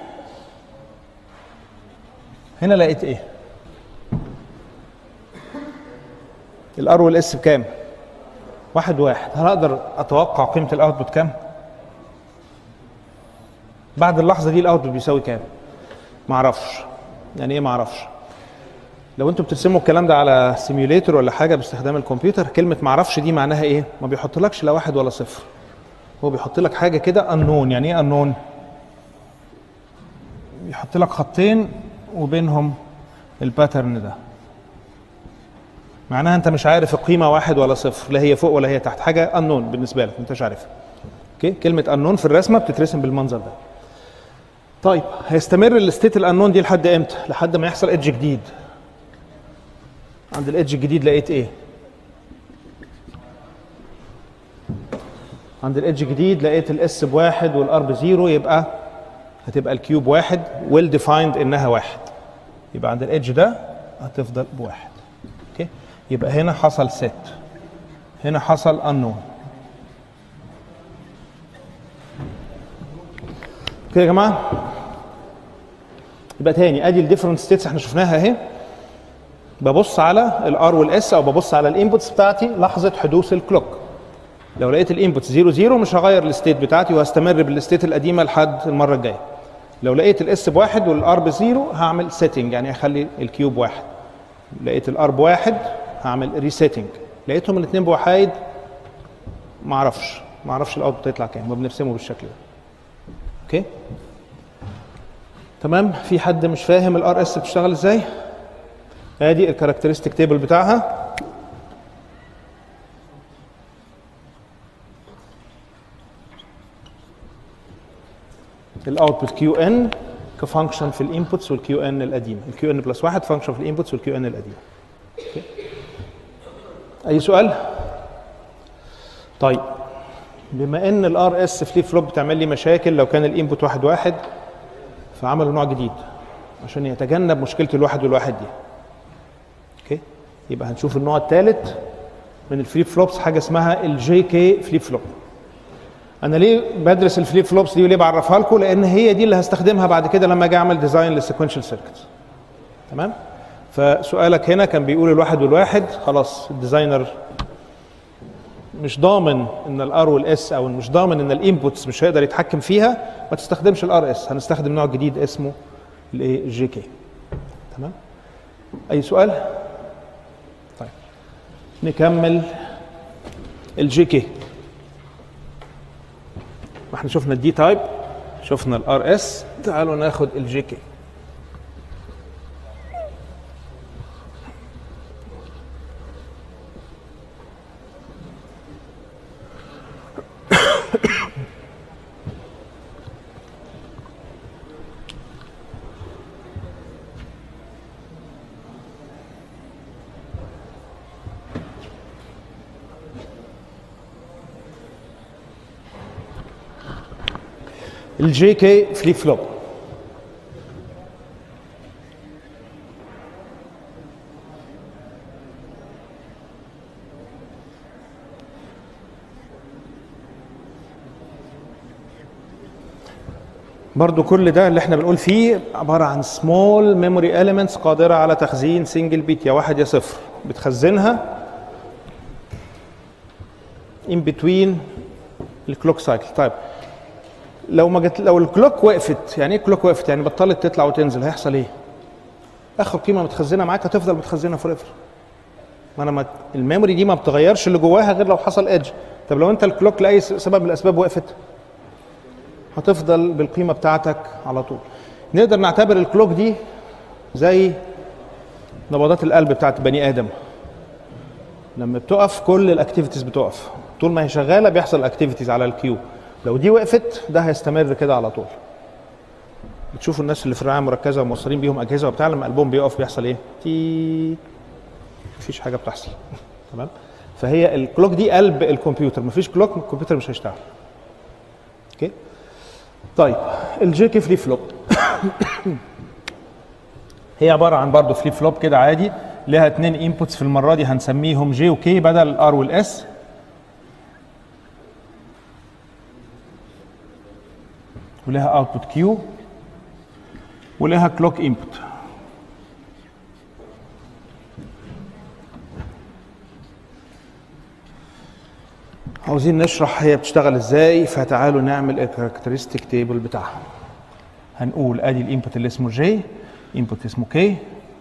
هنا لقيت ايه الار والاس بكام واحد واحد هل اقدر اتوقع قيمه الاوتبوت كام بعد اللحظه دي الاوتبوت بيساوي كام ما اعرفش يعني ايه ما اعرفش لو انتوا بترسموا الكلام ده على سيميوليتر ولا حاجه باستخدام الكمبيوتر كلمه ما اعرفش دي معناها ايه ما بيحطلكش لا واحد ولا صفر هو بيحط لك حاجه كده انون يعني ايه انون بيحط لك خطين وبينهم الباترن ده معناها انت مش عارف القيمه واحد ولا صفر لا هي فوق ولا هي تحت حاجه انون بالنسبه لك انت مش عارفها اوكي كلمه انون في الرسمه بتترسم بالمنظر ده طيب هيستمر الستيت الانون دي لحد امتى لحد ما يحصل ايدج جديد عند الايدج الجديد لقيت ايه عند الايدج الجديد لقيت الاس بواحد والار بزيرو يبقى هتبقى الكيوب واحد ويل ديفايند انها واحد يبقى عند الايدج ده هتفضل بواحد اوكي يبقى هنا حصل ست هنا حصل unknown اوكي يا جماعه يبقى تاني ادي الديفرنت ستيتس احنا شفناها اهي ببص على الار والاس او ببص على الانبوتس بتاعتي لحظه حدوث الكلوك لو لقيت الانبوت 0 0 مش هغير الستيت بتاعتي وهستمر بالستيت القديمه لحد المره الجايه لو لقيت الاس بواحد والار بزيرو هعمل سيتنج يعني اخلي الكيوب واحد لقيت الار بواحد هعمل ريسيتنج لقيتهم الاثنين بوحايد ما اعرفش ما اعرفش الاوتبوت هيطلع كام ما بنرسمه بالشكل ده اوكي تمام في حد مش فاهم الار اس بتشتغل ازاي ادي الكاركترستيك تيبل بتاعها الاوتبوت كيو ان كفانكشن في الانبوتس والكيو ان القديمه الكيو ان بلس واحد فانكشن في الانبوتس والكيو ان القديمه أوكي. اي سؤال طيب بما ان الار اس فليب فلوب بتعمل لي مشاكل لو كان الانبوت واحد واحد فعملوا نوع جديد عشان يتجنب مشكله الواحد والواحد دي اوكي يبقى هنشوف النوع الثالث من الفليب فلوبس حاجه اسمها الجي كي فليب فلوب انا ليه بدرس الفليب فلوبس دي وليه بعرفها لكم لان هي دي اللي هستخدمها بعد كده لما اجي اعمل ديزاين للسيكونشال سيركتس تمام فسؤالك هنا كان بيقول الواحد والواحد خلاص الديزاينر مش ضامن ان الار والاس او مش ضامن ان الانبوتس مش هيقدر يتحكم فيها ما تستخدمش الار اس هنستخدم نوع جديد اسمه الايه الجي كي تمام اي سؤال طيب نكمل الجي كي احنا شفنا الدي تايب شفنا الار اس تعالوا ناخد الجي كي الجي كي فليب فلوب برضو كل ده اللي احنا بنقول فيه عبارة عن سمول ميموري elements قادرة على تخزين سنجل بيت يا واحد يا صفر بتخزنها in between الكلوك سايكل طيب لو ما جت لو الكلوك وقفت يعني ايه الكلوك وقفت يعني بطلت تطلع وتنزل هيحصل ايه اخر قيمه متخزنه معاك هتفضل متخزنه فور ايفر ما انا ما الميموري دي ما بتغيرش اللي جواها غير لو حصل ايدج طب لو انت الكلوك لاي سبب من الاسباب وقفت هتفضل بالقيمه بتاعتك على طول نقدر نعتبر الكلوك دي زي نبضات القلب بتاعت بني ادم لما بتقف كل الاكتيفيتيز بتقف طول ما هي شغاله بيحصل اكتيفيتيز على الكيو لو دي وقفت ده هيستمر كده على طول بتشوفوا الناس اللي في الرعايه المركزه وموصلين بيهم اجهزه وبتاع لما قلبهم بيقف بيحصل ايه؟ تي مفيش حاجه بتحصل تمام فهي الكلوك دي قلب الكمبيوتر مفيش كلوك الكمبيوتر مش هيشتغل اوكي طيب الجي كي فليب فلوب هي عباره عن برضه فليب فلوب كده عادي لها اتنين انبوتس في المره دي هنسميهم جي وكي بدل الار والاس ولها اوتبوت كيو ولها كلوك انبوت عاوزين نشرح هي بتشتغل ازاي فتعالوا نعمل الكاركترستيك تيبل بتاعها هنقول ادي الانبوت اللي اسمه جي انبوت اسمه كي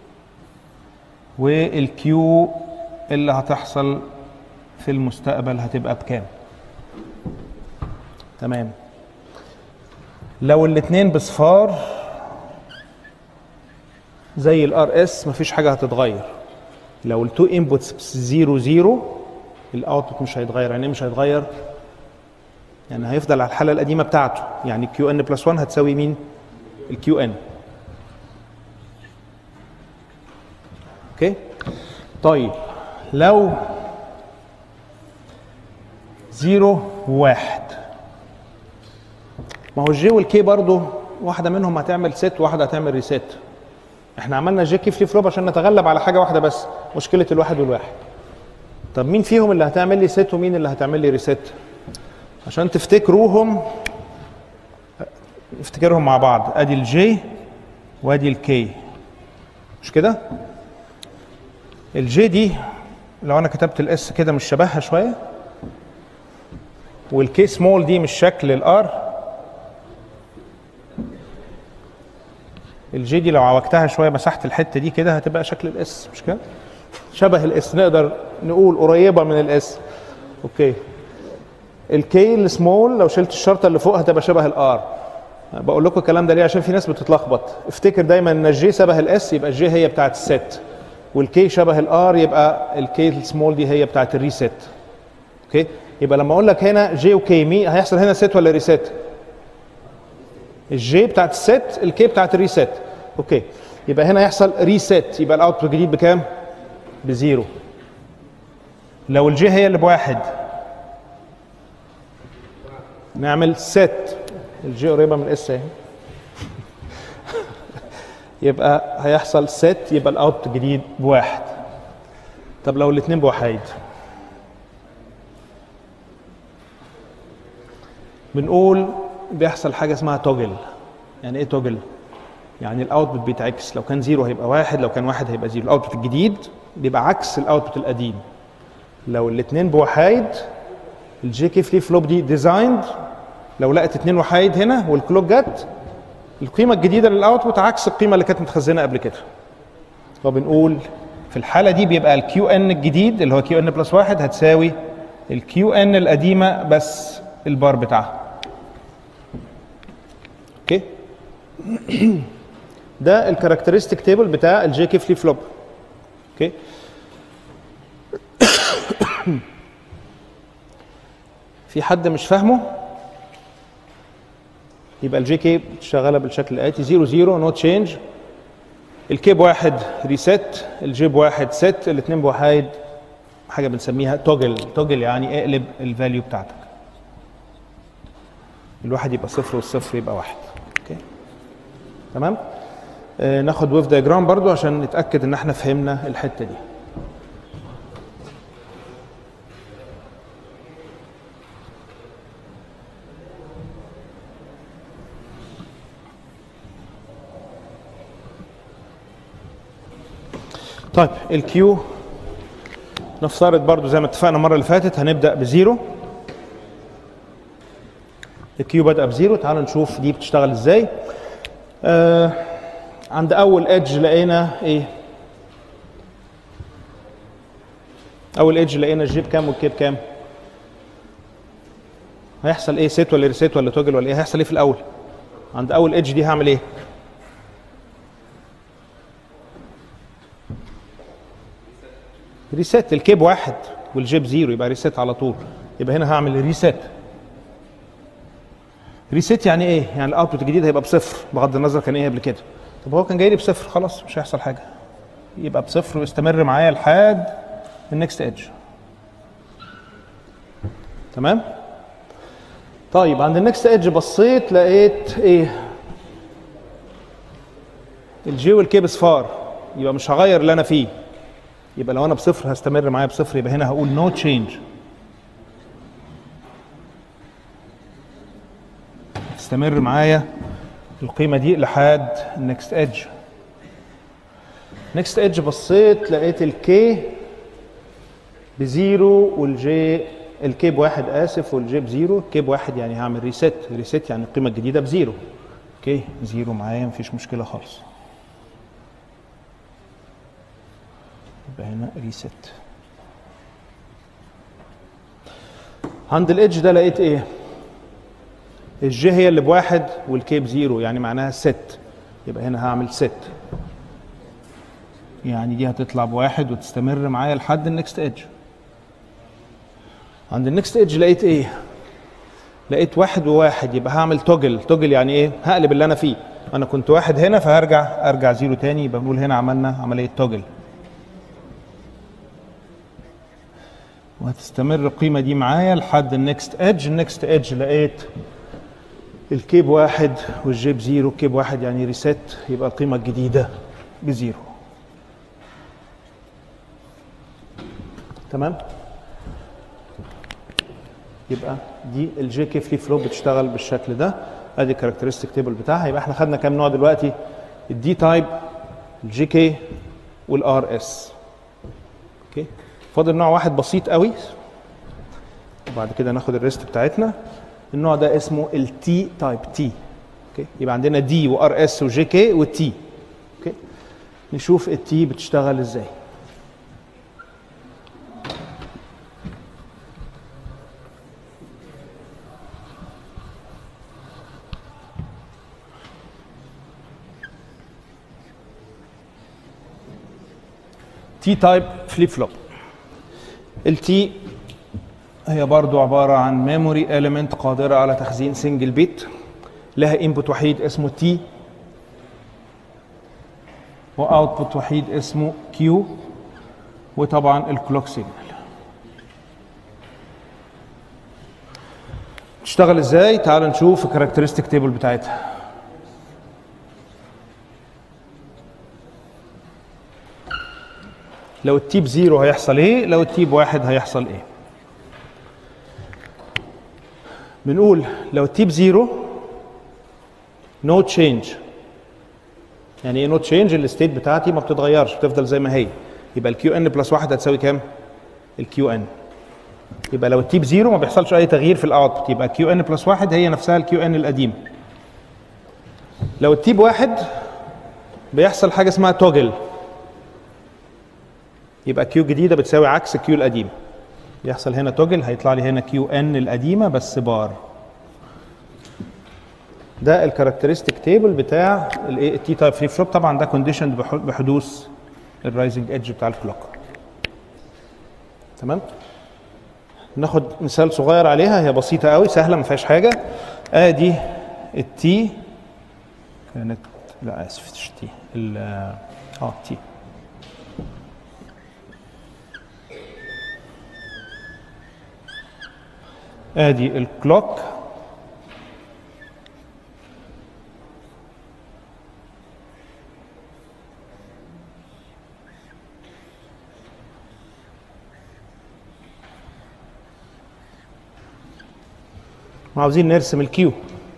والكيو اللي هتحصل في المستقبل هتبقى بكام تمام لو الاتنين بصفار زي الار اس مفيش حاجه هتتغير لو التو انبوتس زيرو زيرو الاوتبوت مش هيتغير يعني إيه مش هيتغير يعني هيفضل على الحاله القديمه بتاعته يعني كيو ان بلس 1 هتساوي مين الكيو ان اوكي طيب لو زيرو وواحد ما هو الجي والكي برضو واحده منهم هتعمل ست واحده هتعمل ريست احنا عملنا جي كي فليب فلوب عشان نتغلب على حاجه واحده بس مشكله الواحد والواحد طب مين فيهم اللي هتعمل لي ست ومين اللي هتعمل لي ريست عشان تفتكروهم نفتكرهم مع بعض ادي الجي وادي الكي مش كده الجي دي لو انا كتبت الاس كده مش شبهها شويه والكي سمول دي مش شكل الار الجي دي لو عوجتها شويه مسحت الحته دي كده هتبقى شكل الاس مش كده شبه الاس نقدر نقول قريبه من الاس اوكي الكي السمول لو شلت الشرطه اللي فوق هتبقى شبه الار بقول لكم الكلام ده ليه عشان في ناس بتتلخبط افتكر دايما ان الجي شبه الاس يبقى الجي هي بتاعت الست والكي شبه الار يبقى الكي السمول دي هي بتاعت الريست اوكي يبقى لما اقول لك هنا جي وكي مي هيحصل هنا ست ولا ريست الجي بتاعت الست الكي بتاعت الريست اوكي يبقى هنا يحصل ريست يبقى الاوتبوت الجديد بكام بزيرو لو الجي هي اللي بواحد نعمل ست الجي قريبه من اس اهي يبقى هيحصل ست يبقى الاوت الجديد بواحد طب لو الاثنين بوحيد بنقول بيحصل حاجه اسمها توجل يعني ايه توجل يعني الاوتبوت بيتعكس لو كان زيرو هيبقى واحد لو كان واحد هيبقى زيرو الاوتبوت الجديد بيبقى عكس الاوتبوت القديم لو الاثنين بوحايد الجي كي فليب فلوب دي ديزايند لو لقت اتنين وحايد هنا والكلوك جت القيمه الجديده للاوتبوت عكس القيمه اللي كانت متخزنه قبل كده فبنقول في الحاله دي بيبقى الكيو ان الجديد اللي هو كيو ان بلس واحد هتساوي الكيو ان القديمه بس البار بتاعها اوكي ده الكاركترستيك تيبل بتاع الجي كي فليب فلوب اوكي في حد مش فاهمه يبقى الجي كي شغاله بالشكل الاتي 0 0 نو تشينج الكي بواحد ريست الجي بواحد ست الاثنين بوحايد حاجه بنسميها توجل توجل يعني اقلب الفاليو بتاعتك الواحد يبقى صفر والصفر يبقى واحد اوكي تمام آه ناخد ويف دايجرام برضو عشان نتاكد ان احنا فهمنا الحته دي طيب الكيو نفترض برضو زي ما اتفقنا المره اللي فاتت هنبدا بزيرو الكيو بدأ بزيرو تعالوا نشوف دي بتشتغل ازاي آه عند اول ايدج لقينا ايه اول ايدج لقينا الجي بكام والكي بكام هيحصل ايه سيت ولا ريسيت ولا توجل ولا ايه هيحصل ايه في الاول عند اول ايدج دي هعمل ايه ريسيت الكيب واحد والجيب زيرو يبقى ريسيت على طول يبقى هنا هعمل ريسيت ريسيت يعني ايه؟ يعني الاوتبوت الجديد هيبقى بصفر بغض النظر كان ايه قبل كده طب هو كان جاي لي بصفر خلاص مش هيحصل حاجه يبقى بصفر ويستمر معايا لحد النكست ايدج تمام؟ طيب عند النكست ايدج بصيت لقيت ايه؟ الجي والكي بصفار يبقى مش هغير اللي انا فيه يبقى لو انا بصفر هستمر معايا بصفر يبقى هنا هقول نو no تشينج تستمر معايا القيمة دي لحد النكست ايدج نكست ايدج بصيت لقيت الكي بزيرو والجي الكي بواحد اسف والجي بزيرو الكي بواحد يعني هعمل ريست ريست يعني القيمة الجديدة بزيرو اوكي زيرو معايا مفيش مشكلة خالص يبقى هنا ريست عند الايدج ده لقيت ايه الجي هي اللي بواحد والكي بزيرو يعني معناها ست يبقى هنا هعمل ست يعني دي هتطلع بواحد وتستمر معايا لحد النكست ايدج عند النكست ايدج لقيت ايه لقيت واحد وواحد يبقى هعمل توجل توجل يعني ايه هقلب اللي انا فيه انا كنت واحد هنا فهرجع ارجع زيرو تاني يبقى بنقول هنا عملنا عمليه توجل وهتستمر القيمه دي معايا لحد النكست ايدج النكست ايدج لقيت الكيب واحد والجيب زيرو كيب واحد يعني ريست يبقى القيمة الجديدة بزيرو تمام يبقى دي الجي كي فلي فلوب بتشتغل بالشكل ده ادي الكاركترستيك تيبل بتاعها يبقى احنا خدنا كام نوع دلوقتي الدي تايب الجي كي والار اس اوكي فاضل نوع واحد بسيط قوي وبعد كده ناخد الريست بتاعتنا النوع ده اسمه التي تايب تي اوكي يبقى عندنا دي وار اس وجي كي والتي اوكي نشوف التي بتشتغل ازاي تي تايب فليب فلوب التي هي برضو عبارة عن ميموري element قادرة على تخزين سنجل بيت لها انبوت وحيد اسمه تي واوتبوت وحيد اسمه كيو وطبعا الكلوك سيجنال تشتغل ازاي تعال نشوف الكاركترستيك تيبل بتاعتها لو التي بزيرو هيحصل ايه لو التي بواحد هيحصل ايه بنقول لو التي بزيرو نو تشينج يعني ايه نو تشينج الستيت بتاعتي ما بتتغيرش بتفضل زي ما هي يبقى الكيو ان بلس واحد هتساوي كام؟ الكيو ان يبقى لو التي بزيرو ما بيحصلش اي تغيير في الاوتبوت يبقى كيو ان بلس واحد هي نفسها الكيو ان القديم لو التي بواحد بيحصل حاجه اسمها توجل يبقى كيو جديده بتساوي عكس الكيو القديم بيحصل هنا توجل هيطلع لي هنا كيو ان القديمه بس بار ده الكاركترستيك تيبل بتاع الايه التي تايب فليب فلوب طبعا ده كونديشن بحدوث الرايزنج ايدج بتاع الكلوك تمام ناخد مثال صغير عليها هي بسيطه قوي سهله ما فيهاش حاجه ادي التي كانت لا اسف مش تي ال اه تي ادي الكلوك وعاوزين نرسم الكيو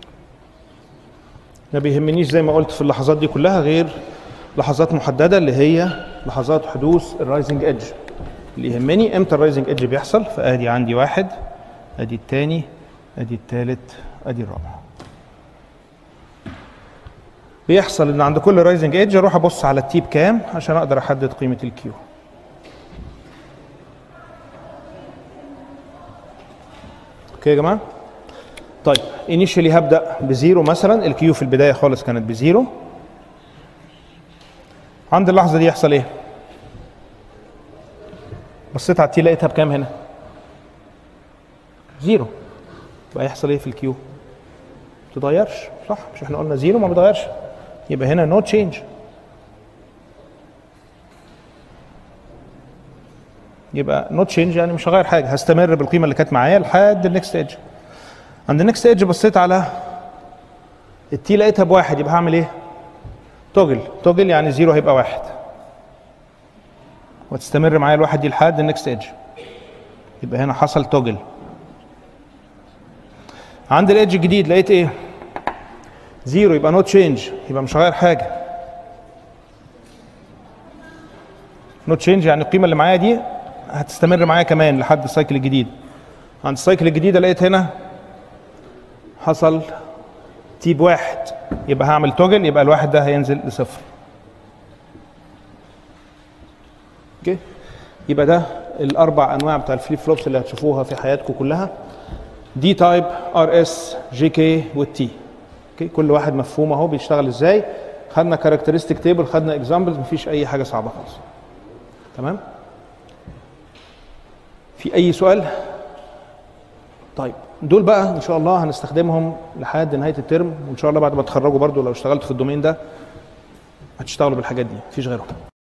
ما بيهمنيش زي ما قلت في اللحظات دي كلها غير لحظات محدده اللي هي لحظات حدوث الرايزنج ايدج اللي يهمني امتى الرايزنج ايدج بيحصل فادي عندي واحد ادي الثاني ادي الثالث ادي الرابع بيحصل ان عند كل رايزنج ايدج اروح ابص على التيب كام عشان اقدر احدد قيمه الكيو اوكي يا جماعه طيب انيشالي هبدا بزيرو مثلا الكيو في البدايه خالص كانت بزيرو عند اللحظه دي يحصل ايه بصيت على التي لقيتها بكام هنا زيرو يبقى يحصل ايه في الكيو ما تتغيرش صح مش احنا قلنا زيرو ما بيتغيرش يبقى هنا نو تشينج يبقى نو تشينج يعني مش هغير حاجه هستمر بالقيمه اللي كانت معايا لحد النكست ايدج عند النكست ايدج بصيت على التي لقيتها بواحد يبقى هعمل ايه؟ توجل توجل يعني زيرو هيبقى واحد وتستمر معايا الواحد دي لحد النكست ايدج يبقى هنا حصل توجل عند الايدج الجديد لقيت ايه؟ زيرو يبقى نو تشينج يبقى مش هغير حاجه نو تشينج يعني القيمه اللي معايا دي هتستمر معايا كمان لحد السايكل الجديد عند السايكل الجديده لقيت هنا حصل تيب واحد يبقى هعمل توجل يبقى الواحد ده هينزل لصفر اوكي يبقى ده الاربع انواع بتاع الفليب فلوبس اللي هتشوفوها في حياتكم كلها دي تايب ار اس جي كي والتي اوكي كل واحد مفهوم اهو بيشتغل ازاي خدنا كاركترستيك تيبل خدنا اكزامبلز مفيش اي حاجه صعبه خالص تمام في اي سؤال طيب دول بقى ان شاء الله هنستخدمهم لحد نهايه الترم وان شاء الله بعد ما تخرجوا برضو لو اشتغلتوا في الدومين ده هتشتغلوا بالحاجات دي مفيش غيرهم